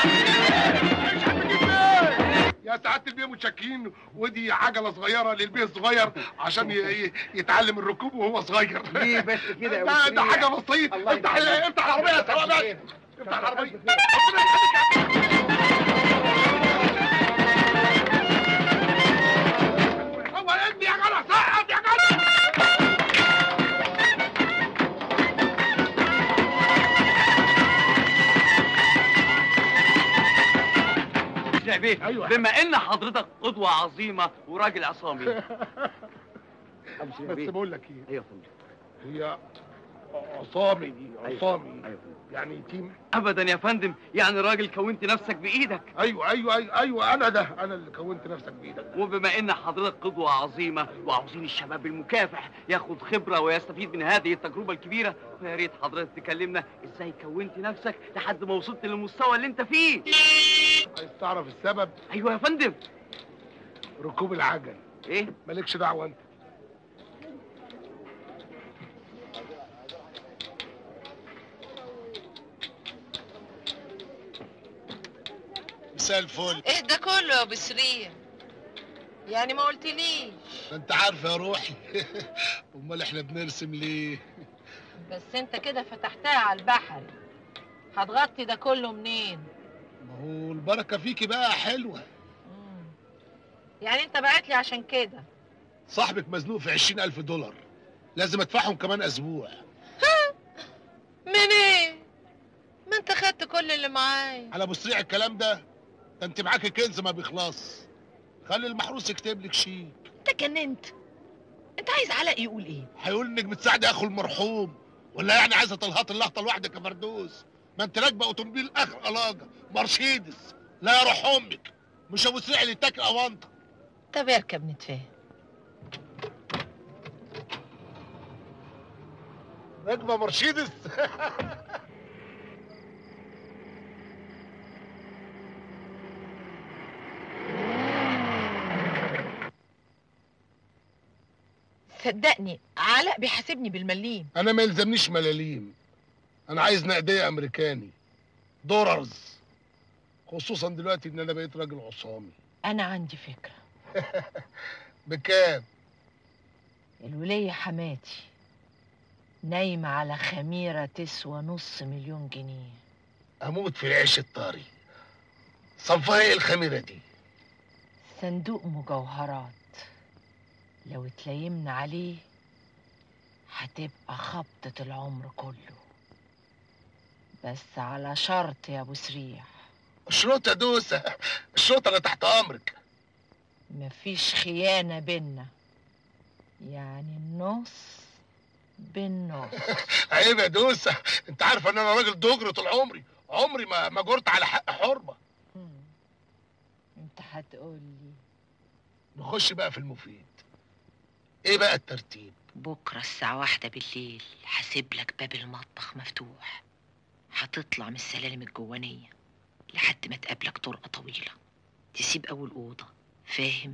يا سعادة البيه متشكرين ودي عجلة صغيرة للبيه الصغير عشان ي- ي- يتعلم الركوب وهو صغير ليه بس كده ده, ده حاجة بسيطة افتح ال- افتح العربية يا سواق باشا افتح العربية ربنا يخليك يا عم. هو ادي يا جدع سقط يا جدع يا بيه أيوة. بما ان حضرتك قدوه عظيمه وراجل عصامي بس بقول لك ايه ايوه يا فندم هي عصامي دي عصامي ايوه يعني يتيم ابدا يا فندم يعني راجل كونت نفسك بايدك ايوه ايوه ايوه ايوه انا ده انا اللي كونت نفسك بايدك وبما ان حضرتك قدوه عظيمه وعاوزين الشباب المكافح ياخد خبره ويستفيد من هذه التجربه الكبيره فيا ريت حضرتك تكلمنا ازاي كونت نفسك لحد ما وصلت للمستوى اللي انت فيه عايز تعرف السبب ايوه يا فندم ركوب العجل ايه مالكش دعوه انت مساء الفل ايه ده كله يا ابو سريع يعني ما قلتليش ده انت عارف يا روحي امال احنا بنرسم ليه بس انت كده فتحتها على البحر هتغطي ده كله منين ما هو البركه فيكي بقى حلوه يعني انت بعت لي عشان كده صاحبك مزنوق في عشرين ألف دولار لازم ادفعهم كمان اسبوع من ايه ما انت خدت كل اللي معايا على مسريع الكلام ده ده انت معاكي كنز ما بيخلص خلي المحروس يكتب لك شيك انت جننت انت عايز علاء يقول ايه هيقول انك بتساعدي اخو المرحوم ولا يعني عايزه تلهط اللقطه لوحدك يا فردوس ما انت راكبه اوتوموبيل اخر الاجه مرسيدس لا يا روح امك مش ابو سريع اللي يتاكل اوانطه طب اركب نتفاهم راكبه مرسيدس صدقني علاء بيحاسبني بالمليم انا ما يلزمنيش ملاليم انا عايز نقديه امريكاني دولارز خصوصا دلوقتي ان انا بقيت راجل عصامي انا عندي فكره بكام الولية حماتي نايمة على خميرة تسوى نص مليون جنيه اموت في العيش الطري صنفها ايه الخميره دي صندوق مجوهرات لو اتلايمنا عليه هتبقى خبطة العمر كله بس على شرط يا ابو سريح الشروط يا دوسه الشروط انا تحت امرك مفيش خيانة بينا يعني النص بالنص عيب يا دوسه انت عارف ان انا راجل دغري طول عمري عمري ما ما جرت على حق حرمه انت هتقولي نخش بقى في المفيد ايه بقى الترتيب بكرة الساعة واحدة بالليل هسيب لك باب المطبخ مفتوح هتطلع من السلالم الجوانية لحد ما تقابلك طرقة طويلة تسيب أول أوضة فاهم؟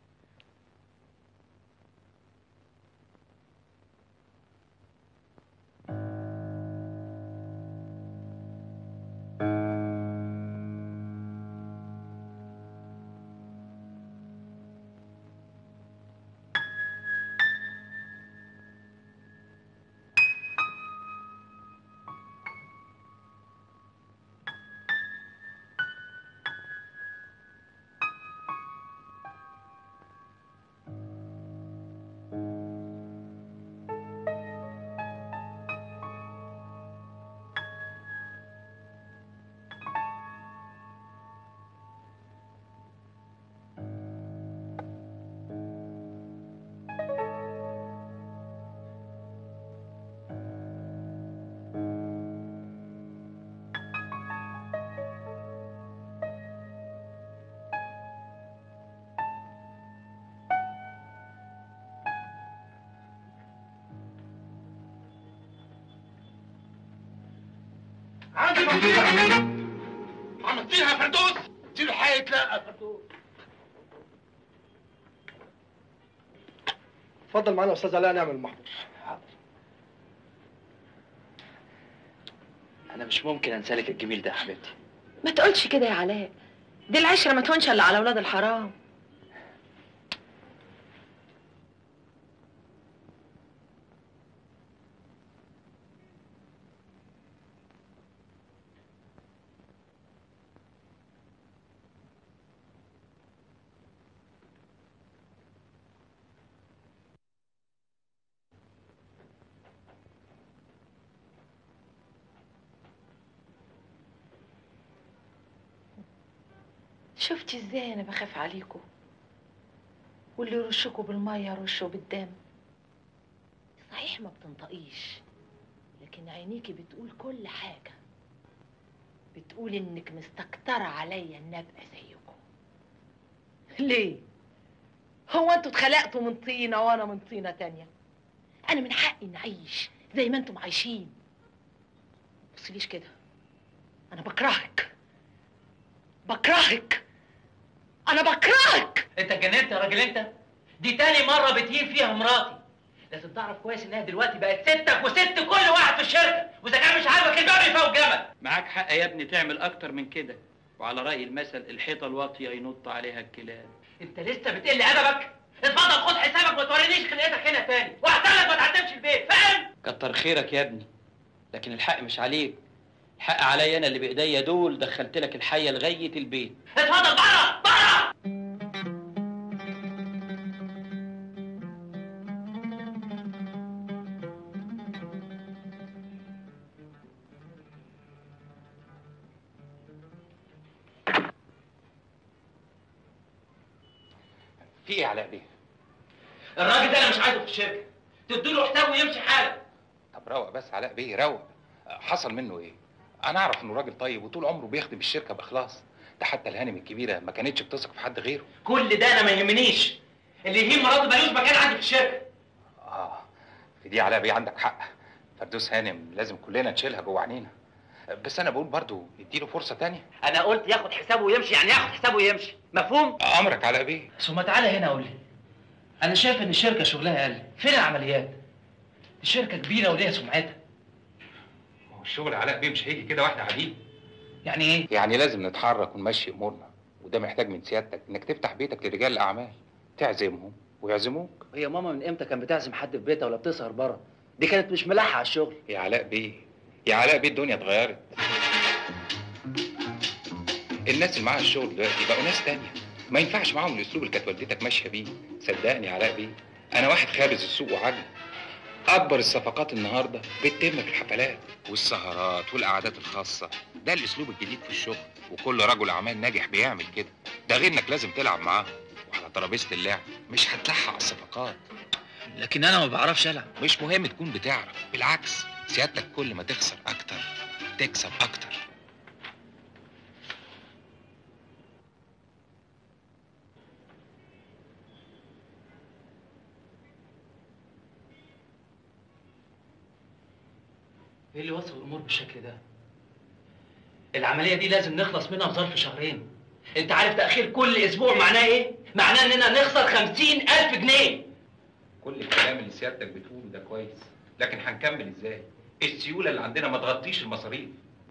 عندي مفتاح عملتيها يا فردوس دي الحقيقة لا يا فردوس اتفضل معانا يا استاذ علاء نعمل المحضر انا مش ممكن انسالك الجميل ده يا حبيبتي ما تقولش كده يا علاء دي العشرة ما تهونش الا على اولاد الحرام شفتي ازاي انا بخاف عليكم واللي يرشكوا بالميه يرشوا بالدم صحيح ما بتنطقيش لكن عينيكي بتقول كل حاجة بتقول إنك مستكترة عليا إن أبقى زيكم ليه هو انتوا اتخلقتوا من طينه وانا من طينه تانية أنا من حقي إني أعيش زي ما أنتم عايشين بصليش كده أنا بكرهك بكرهك أنا بكرهك انت اتجننت يا راجل انت دي تاني مره بتهين فيها مراتي لازم تعرف كويس انها دلوقتي بقت ستك وست كل واحد في الشركه واذا كان مش عاجبك الباب يفوق جمل معاك حق يا ابني تعمل اكتر من كده وعلى راي المثل الحيطه الواطيه ينط عليها الكلاب انت لسه بتقل ادبك اتفضل خد حسابك ما تورينيش خلقتك هنا تاني واحتلك ما تعتمش البيت فاهم كتر خيرك يا ابني لكن الحق مش عليك الحق عليا انا اللي بايديا دول دخلت لك الحيه لغايه البيت اتفضل بره بره في ايه يا علاء بيه؟ الراجل ده انا مش عايزه في الشركه تديله حساب ويمشي حاله طب روق بس علاء بيه روق حصل منه ايه؟ انا اعرف انه راجل طيب وطول عمره بيخدم الشركه باخلاص ده حتى الهانم الكبيره ما كانتش بتثق في حد غيره كل ده انا ما يهمنيش اللي يهين مراتي ملوش مكان عندي في الشركه اه في دي علاء بيه عندك حق فردوس هانم لازم كلنا نشيلها جوه عينينا بس انا بقول برضو نديله فرصه تانية انا قلت ياخد حسابه ويمشي يعني ياخد حسابه ويمشي مفهوم امرك علاء بيه ثم تعالى هنا قول لي انا شايف ان الشركه شغلها اقل فين العمليات الشركه كبيره وليها سمعتها ما هو الشغل علاء بيه مش هيجي كده واحده عليه يعني ايه يعني لازم نتحرك ونمشي امورنا وده محتاج من سيادتك انك تفتح بيتك لرجال الاعمال تعزمهم ويعزموك هي ماما من امتى كانت بتعزم حد في بيتها ولا بتسهر بره دي كانت مش ملاحه على الشغل يا علاء بيه يا علاء بيه الدنيا اتغيرت الناس اللي معاها الشغل دلوقتي بقوا ناس تانية ما ينفعش معاهم الاسلوب اللي كانت والدتك ماشيه بيه صدقني يا علاء بيه انا واحد خابز السوق وعجل اكبر الصفقات النهارده بتتم في الحفلات والسهرات والقعدات الخاصه ده الاسلوب الجديد في الشغل وكل رجل اعمال ناجح بيعمل كده ده غير انك لازم تلعب معاهم وعلى ترابيزه اللعب مش هتلحق على الصفقات لكن انا ما بعرفش العب مش مهم تكون بتعرف بالعكس سيادتك كل ما تخسر اكتر تكسب اكتر ايه اللي وصل الامور بالشكل ده العمليه دي لازم نخلص منها في ظرف شهرين انت عارف تاخير كل اسبوع معناه ايه معناه اننا نخسر خمسين الف جنيه كل الكلام اللي سيادتك بتقوله ده كويس لكن هنكمل ازاي السيوله اللي عندنا ما تغطيش المصاريف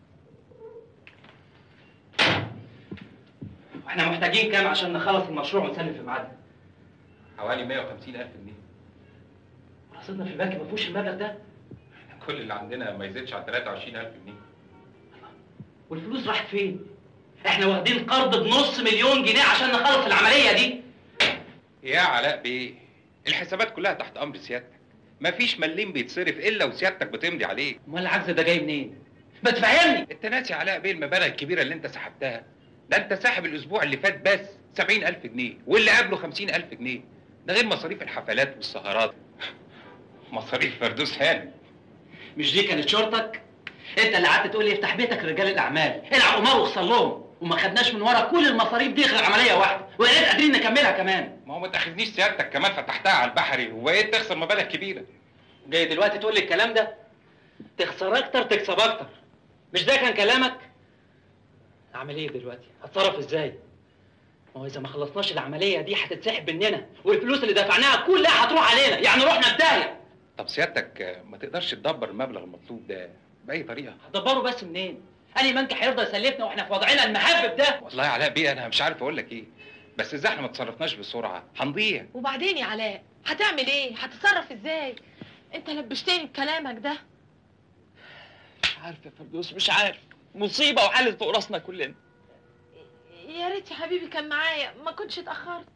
واحنا محتاجين كام عشان نخلص المشروع ونسلم في ميعادنا حوالي 150 الف جنيه رصيدنا في البنك ما فيهوش المبلغ ده كل اللي عندنا ما يزيدش عن 23 الف جنيه والفلوس راحت فين احنا واخدين قرض بنص مليون جنيه عشان نخلص العمليه دي يا علاء بيه الحسابات كلها تحت امر سيادتك مفيش مليم بيتصرف الا وسيادتك بتمضي عليه امال العجز ده جاي منين ما تفهمني انت ناسي يا علاء بيه المبالغ الكبيره اللي انت سحبتها ده انت ساحب الاسبوع اللي فات بس 70000 جنيه واللي قبله 50000 جنيه ده غير مصاريف الحفلات والسهرات مصاريف فردوس هانم مش دي كانت شرطك انت اللي قعدت تقول لي افتح بيتك لرجال الاعمال العب قمار واخسر لهم وما خدناش من ورا كل المصاريف دي غير عمليه واحده ويا ريت قادرين نكملها كمان ما هو ما تاخذنيش سيادتك كمان فتحتها على البحري وبقيت تخسر مبالغ كبيره جاي دلوقتي تقول لي الكلام ده تخسر اكتر تكسب اكتر مش ده كان كلامك اعمل ايه دلوقتي هتصرف ازاي ما هو اذا ما خلصناش العمليه دي هتتسحب مننا والفلوس اللي دفعناها كلها هتروح علينا يعني رحنا في داهيه طب سيادتك ما تقدرش تدبر المبلغ المطلوب ده باي طريقه هتدبره بس منين انهي بنك هيرضى يسلفنا واحنا في وضعنا المهبب ده والله يا علاء بيه انا مش عارف اقول لك ايه بس اذا احنا ما تصرفناش بسرعه هنضيع وبعدين يا علاء هتعمل ايه هتتصرف ازاي انت لبشتني بكلامك ده مش عارف يا فردوس مش عارف مصيبه وحلت فوق راسنا كلنا يا ريت يا حبيبي كان معايا ما كنتش اتاخرت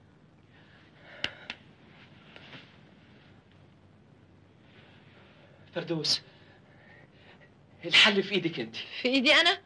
فردوس الحل في ايدك انت في ايدي انا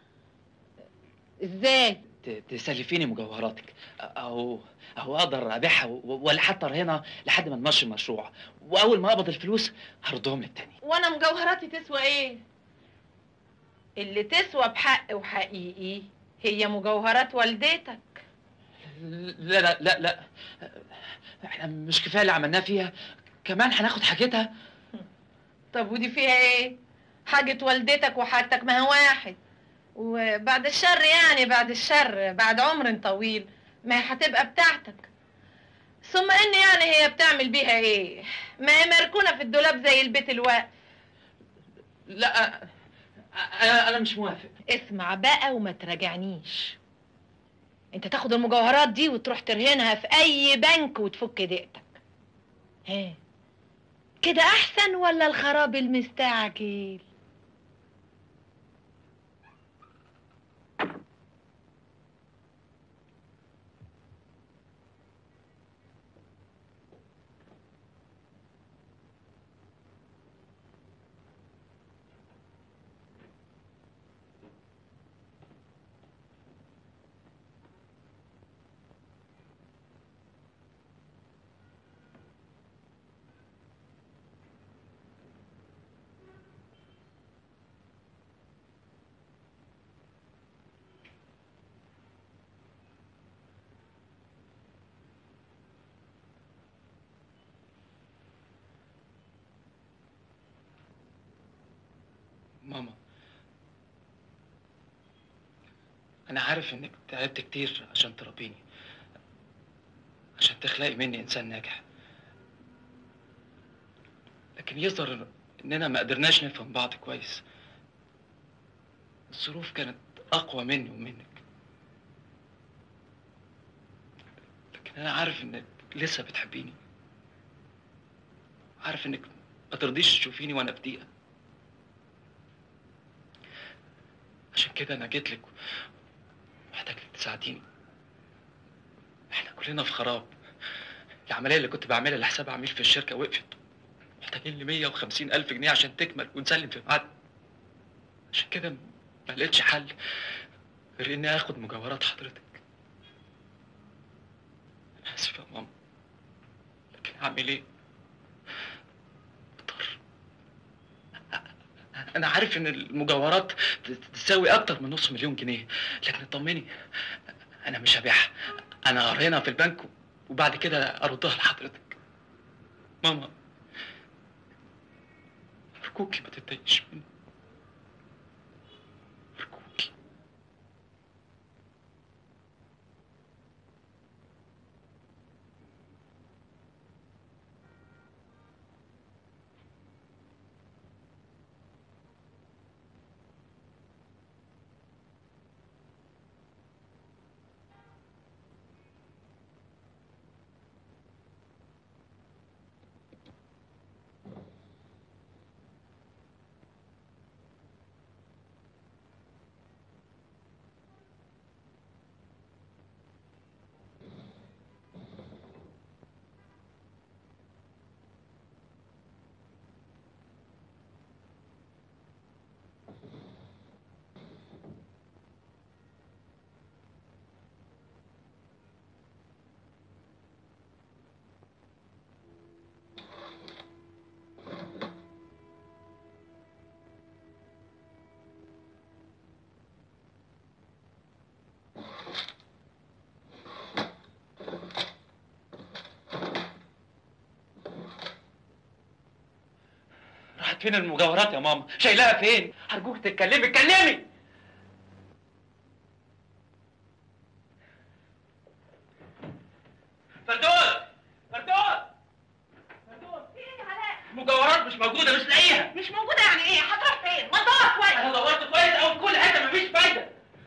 ازاي ت- تسلفيني مجوهراتك او او اقدر ابيعها و- ولا حتى ارهنها لحد ما نمشي المشروع واول ما اقبض الفلوس هردهم لك تاني وانا مجوهراتي تسوى ايه اللي تسوى بحق وحقيقي هي مجوهرات والدتك لا لا لا لا احنا مش كفايه اللي عملناه فيها كمان هناخد حاجتها طب ودي فيها ايه حاجة والدتك وحاجتك ما هو واحد وبعد الشر يعني بعد الشر بعد عمر طويل ما هي هتبقى بتاعتك ثم ان يعني هي بتعمل بيها ايه ما هي مركونة في الدولاب زي البيت الواقف لا انا انا مش موافق اسمع بقى وما تراجعنيش انت تاخد المجوهرات دي وتروح ترهنها في اي بنك وتفك دقتك ها كده احسن ولا الخراب المستعجل ماما انا عارف انك تعبت كتير عشان تربيني عشان تخلقي مني انسان ناجح لكن يظهر اننا ما قدرناش نفهم بعض كويس الظروف كانت اقوى مني ومنك لكن انا عارف انك لسه بتحبيني عارف انك ما ترضيش تشوفيني وانا في ضيقه عشان كده انا جيت لك محتاجك تساعديني احنا كلنا في خراب العمليه اللي كنت بعملها لحساب عميل في الشركه وقفت محتاجين ل 150 الف جنيه عشان تكمل ونسلم في ميعاد عشان كده ما لقيتش حل غير اني اخد مجوهرات حضرتك انا اسف يا ماما لكن هعمل ايه مضطر انا عارف ان المجوهرات تساوي اكتر من نص مليون جنيه لكن اطمني انا مش هبيعها انا قرينها في البنك وبعد كده اردها لحضرتك ماما ارجوكي ما تتضايقش مني ارجوكي راحت فين المجوهرات يا ماما شايلاها فين ارجوك تتكلمي اتكلمي فردوس فردوس مجوهرات مش موجوده مش لاقيها مش موجودة يعني ايه؟ هتروح فين؟ ما تدور كويس انا دورت كويس قوي في كل حته مفيش فايده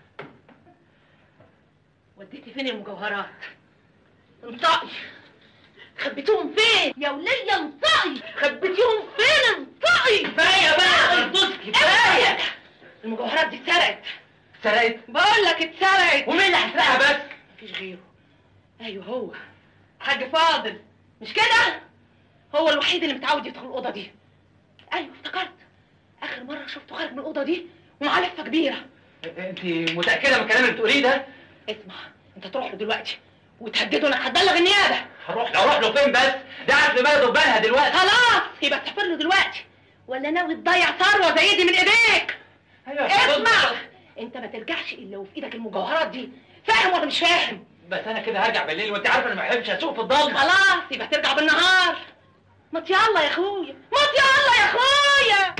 وديتي فين المجوهرات؟ انطقي خبيتيهم فين؟ يا ولية انطقي خبيتيهم فين انطقي كفايه بقى فردوس كفايه المجوهرات دي اتسرقت سرقت بقول لك اتسرقت ومين اللي هيسرقها بس؟ مفيش غيره ايوه هو حاج فاضل مش كده؟ هو الوحيد اللي متعود يدخل الاوضه دي ايوه افتكرت اخر مره شفته خارج من الاوضه دي ومعاه لفه كبيره انت متاكده من الكلام اللي بتقوليه ده؟ اسمع انت تروح له دلوقتي وتهدده انك هتبلغ النيابه هروح له اروح له فين بس؟ ده عارف في بلده وبالها دلوقتي خلاص يبقى تسافر له دلوقتي ولا ناوي تضيع ثروه زي دي من ايديك ايوه اسمع انت ما ترجعش الا وفي ايدك المجوهرات دي فاهم ولا مش فاهم بس انا كده هرجع بالليل وانت عارف انا ما بحبش اسوق في الضلمه خلاص يبقى ترجع بالنهار ما يلا يا اخويا ما يلا يا اخويا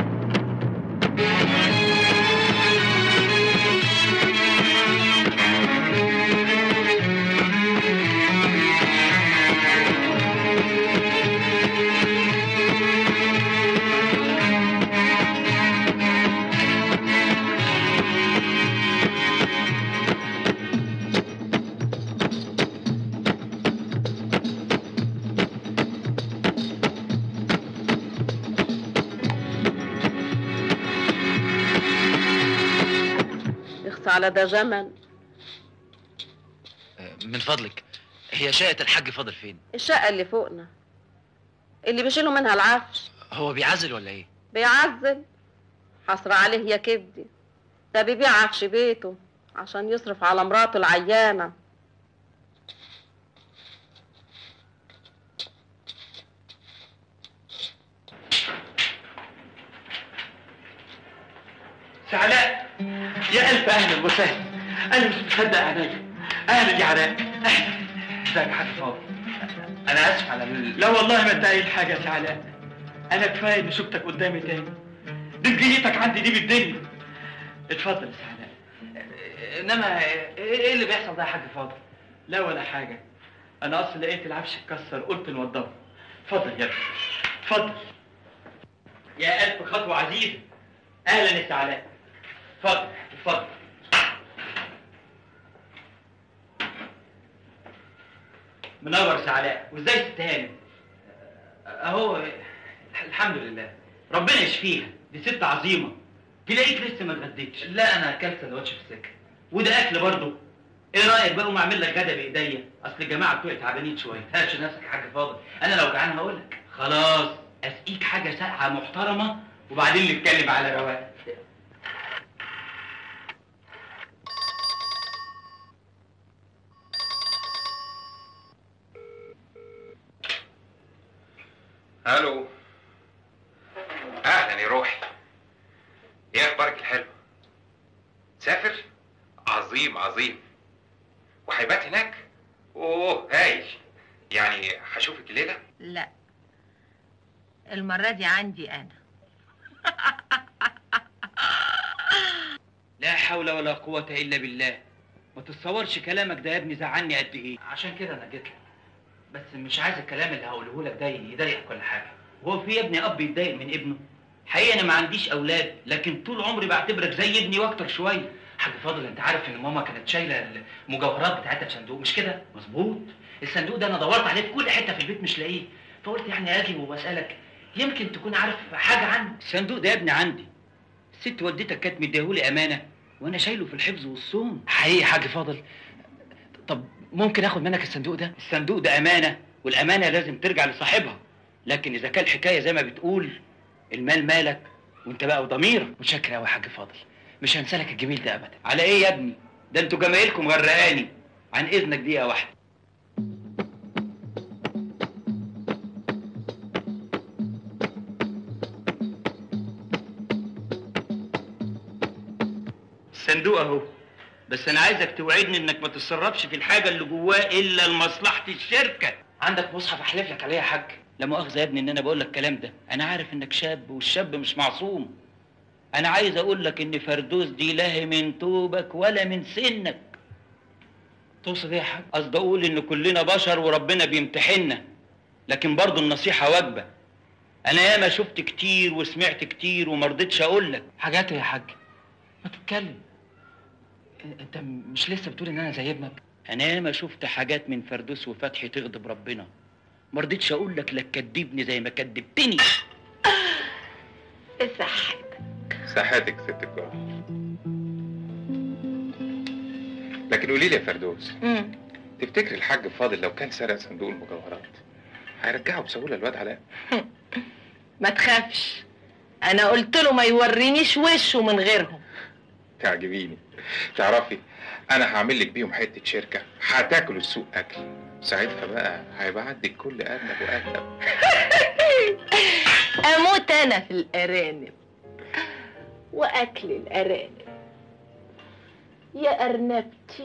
اخص على ده جمل من فضلك هي شقه الحاج فاضل فين؟ الشقة اللي فوقنا اللي بيشيلوا منها العفش هو بيعزل ولا ايه؟ بيعزل حصر عليه يا كبدي ده بيبيع عفش بيته عشان يصرف على مراته العيانة علاء يا الف اهلا وسهلا انا مش مصدق عينيا اهلا يا علاء اهلا ازيك يا حاج فاضل انا اسف على ال... لا والله ما انت قايل حاجه يا علاء انا كفايه اني شفتك قدامي تاني دي جيتك عندي دي بالدنيا اتفضل يا علاء انما ايه اللي بيحصل ده يا حاج فاضل لا ولا حاجه انا اصلا لقيت العفش اتكسر قلت نوضبه اتفضل يا ابني اتفضل يا ألف خطوة عزيزة أهلا يا سعلاء اتفضل اتفضل منور سعلاء وازاي ست هانم اهو الحمد لله ربنا يشفيها دي ست عظيمه تلاقيك لسه ما اتغديتش لا انا اكلت سندوتش في السكه وده اكل برضه ايه رايك بقى اقوم اعمل لك غدا بايديا اصل الجماعه بتوعي تعبانين شويه هاتش نفسك يا حاج فاضل انا لو جعان هقول لك خلاص اسقيك حاجه ساقعه محترمه وبعدين نتكلم على رواق الو اهلا يا روحي ايه اخبارك الحلو سافر عظيم عظيم وهيبات هناك اوه هايل يعني هشوفك الليله لا المرة دي عندي أنا لا حول ولا قوة إلا بالله ما تتصورش كلامك ده يا ابني زعلني قد إيه عشان كده أنا جيت لك بس مش عايز الكلام اللي هقوله لك ده يضايقك ولا حاجة هو في يا ابني أب يتضايق من ابنه حقيقة أنا ما عنديش أولاد لكن طول عمري بعتبرك زي ابني وأكتر شوية حاج فاضل أنت عارف إن ماما كانت شايلة المجوهرات بتاعتها في صندوق مش كده؟ مظبوط الصندوق ده أنا دورت عليه في كل حتة في البيت مش لاقيه فقلت يعني أجي وأسألك يمكن تكون عارف حاجة عنه الصندوق ده يا ابني عندي الست والدتك كانت مديهولي أمانة وأنا شايله في الحفظ والصون حقيقي يا حاج فاضل طب ممكن اخد منك الصندوق ده الصندوق ده أمانة والأمانة لازم ترجع لصاحبها لكن إذا كان الحكاية زي ما بتقول المال مالك وأنت بقى وضميرك متشكر قوي يا حاج فاضل مش هنسى لك الجميل ده ابدا على إيه يا ابني؟ ده أنتوا جمايلكم غرقاني عن إذنك دقيقة واحدة الصندوق اهو بس انا عايزك توعدني انك ما تتصرفش في الحاجه اللي جواه الا لمصلحه الشركه عندك مصحف احلف لك عليه يا حاج لا مؤاخذه يا ابني ان انا بقول لك الكلام ده انا عارف انك شاب والشاب مش معصوم انا عايز اقول لك ان فردوس دي لا من توبك ولا من سنك تقصد ايه يا حاج قصدي اقول ان كلنا بشر وربنا بيمتحنا لكن برضه النصيحه واجبه انا ياما شفت كتير وسمعت كتير وما رضيتش اقول لك حاجات يا حاج ما تتكلم انت مش لسه بتقول ان انا زي ابنك انا ياما شفت حاجات من فردوس وفتحي تغضب ربنا ما رضيتش اقول لك لا تكدبني زي ما كدبتني صحتك صحتك ست الكل لكن قولي لي يا فردوس تفتكر الحاج فاضل لو كان سرق صندوق المجوهرات هيرجعه بسهوله الواد علاء ما تخافش انا قلت له ما يورينيش وشه من غيرهم تعجبيني تعرفي انا هعمل لك بيهم حته شركه هتاكلوا السوق اكل ساعتها بقى هيبقى عندك كل ارنب وارنب اموت انا في الارانب واكل الارانب يا ارنبتي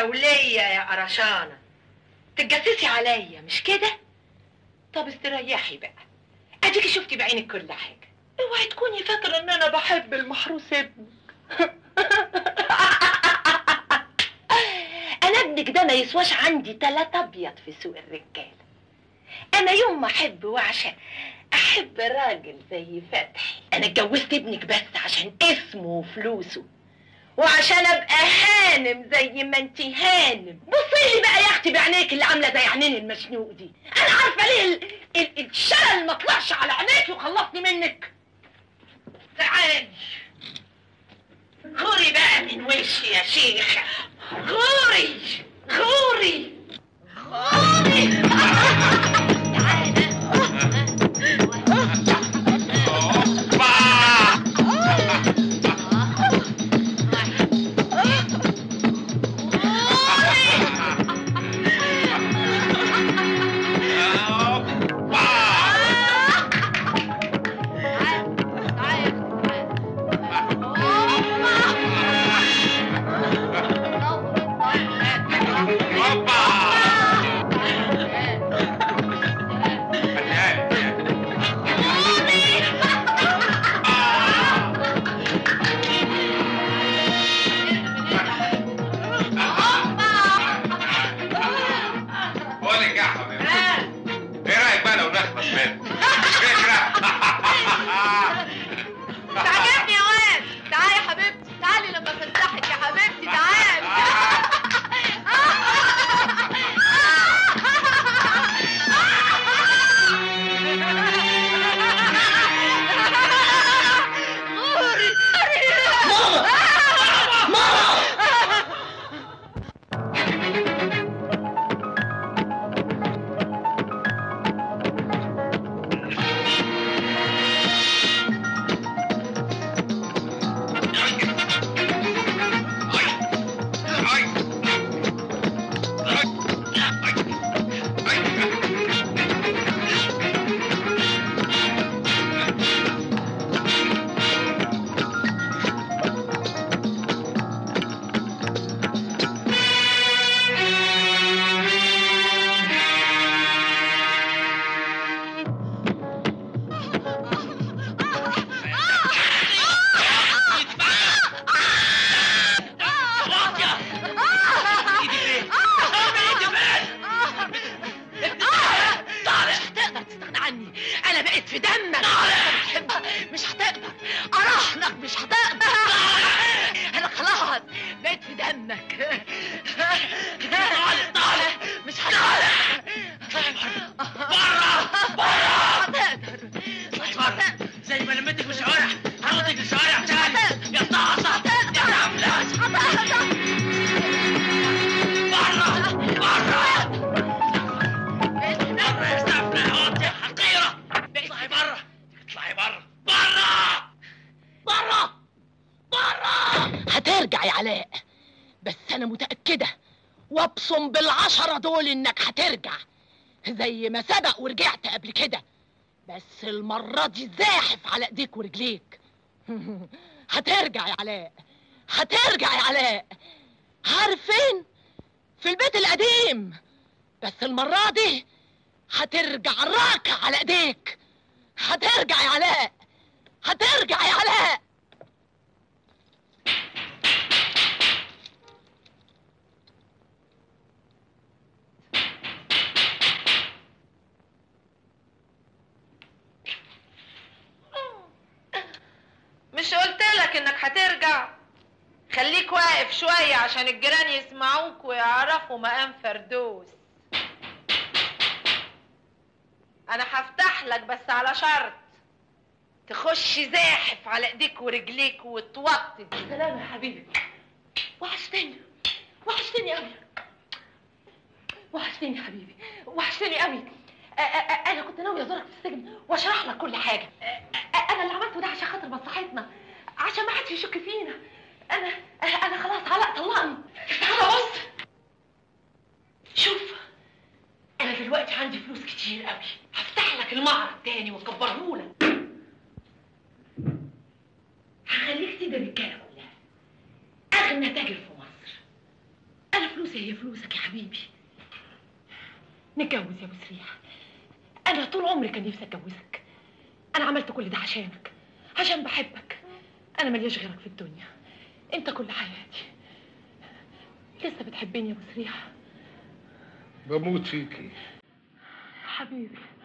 دولية يا قرشانة تتجسسي عليا مش كده؟ طب استريحي بقى اديكي شفتي بعينك كل حاجة اوعي تكوني فاكرة ان انا بحب المحروس ابنك انا ابنك ده ما يسواش عندي تلات ابيض في سوق الرجالة انا يوم ما احب واعشق احب راجل زي فتحي انا اتجوزت ابنك بس عشان اسمه وفلوسه وعشان ابقى هانم زي ما انتي هانم بصي لي بقى يا اختي بعينيك اللي عامله زي عينين المشنوق دي انا عارفه ليه ال- ال- الشلل ما طلعش على عينيك وخلصني منك تعالي غوري بقى من وشي يا شيخه غوري غوري غوري بقول لك يا حبيبي ايه رايك بقى لو نخلص منه فكره تعجبني يا واد تعالي يا حبيبتي تعالي لما افسحك يا حبيبتي تعالي مش هتقدر تستغنى عني انا بقيت في دمك بحبك مش هتقدر اراهنك مش هتقدر انا خلاص بقيت في دمك طالع طالع مش هتقدر بره بره هتقدر مش هتقدر زي ما لميتك في الشوارع هاخدك الشوارع تاني يا طاطا يا عملاش بره بره بره يا سفلة يا واد يا حقيرة اطلعي بره اطلعي بره بره بره بره هترجع يا علاء بس انا متأكدة وابصم بالعشرة دول انك هترجع زي ما سبق ورجعت قبل كده بس المرة دي زاحف على ايديك ورجليك هترجع يا علاء هترجع يا علاء عارف فين في البيت القديم بس المرة دي هترجع راكع على ايديك هترجع يا علاء هترجع يا علاء مش قلت لك انك هترجع خليك واقف شوية عشان الجيران يسمعوك ويعرفوا مقام فردوس انا هفتح لك بس على شرط تخش زاحف على ايديك ورجليك وتوطي سلام يا حبيبي وحشتني وحشتني قوي وحشتني يا حبيبي وحشتني قوي أ- أ- أ- انا كنت ناوي ازورك في السجن واشرح لك كل حاجه أ- أ- انا اللي عملته ده عشان خاطر مصلحتنا عشان ما حدش يشك فينا انا انا خلاص علاء طلقني تعالى بص شوف انا دلوقتي عندي فلوس كتير قوي هفتح لك المعرض تاني واكبره لك هخليك تيجي الرجاله كلها اغنى تاجر في مصر انا فلوسي فلوسي هي فلوسك يا حبيبي نتجوز يا ابو سريح انا طول عمري كان نفسي اتجوزك انا عملت كل ده عشانك عشان بحبك انا ملياش غيرك في الدنيا انت كل حياتي لسه بتحبني يا ابو سريح بموت فيكي حبيبي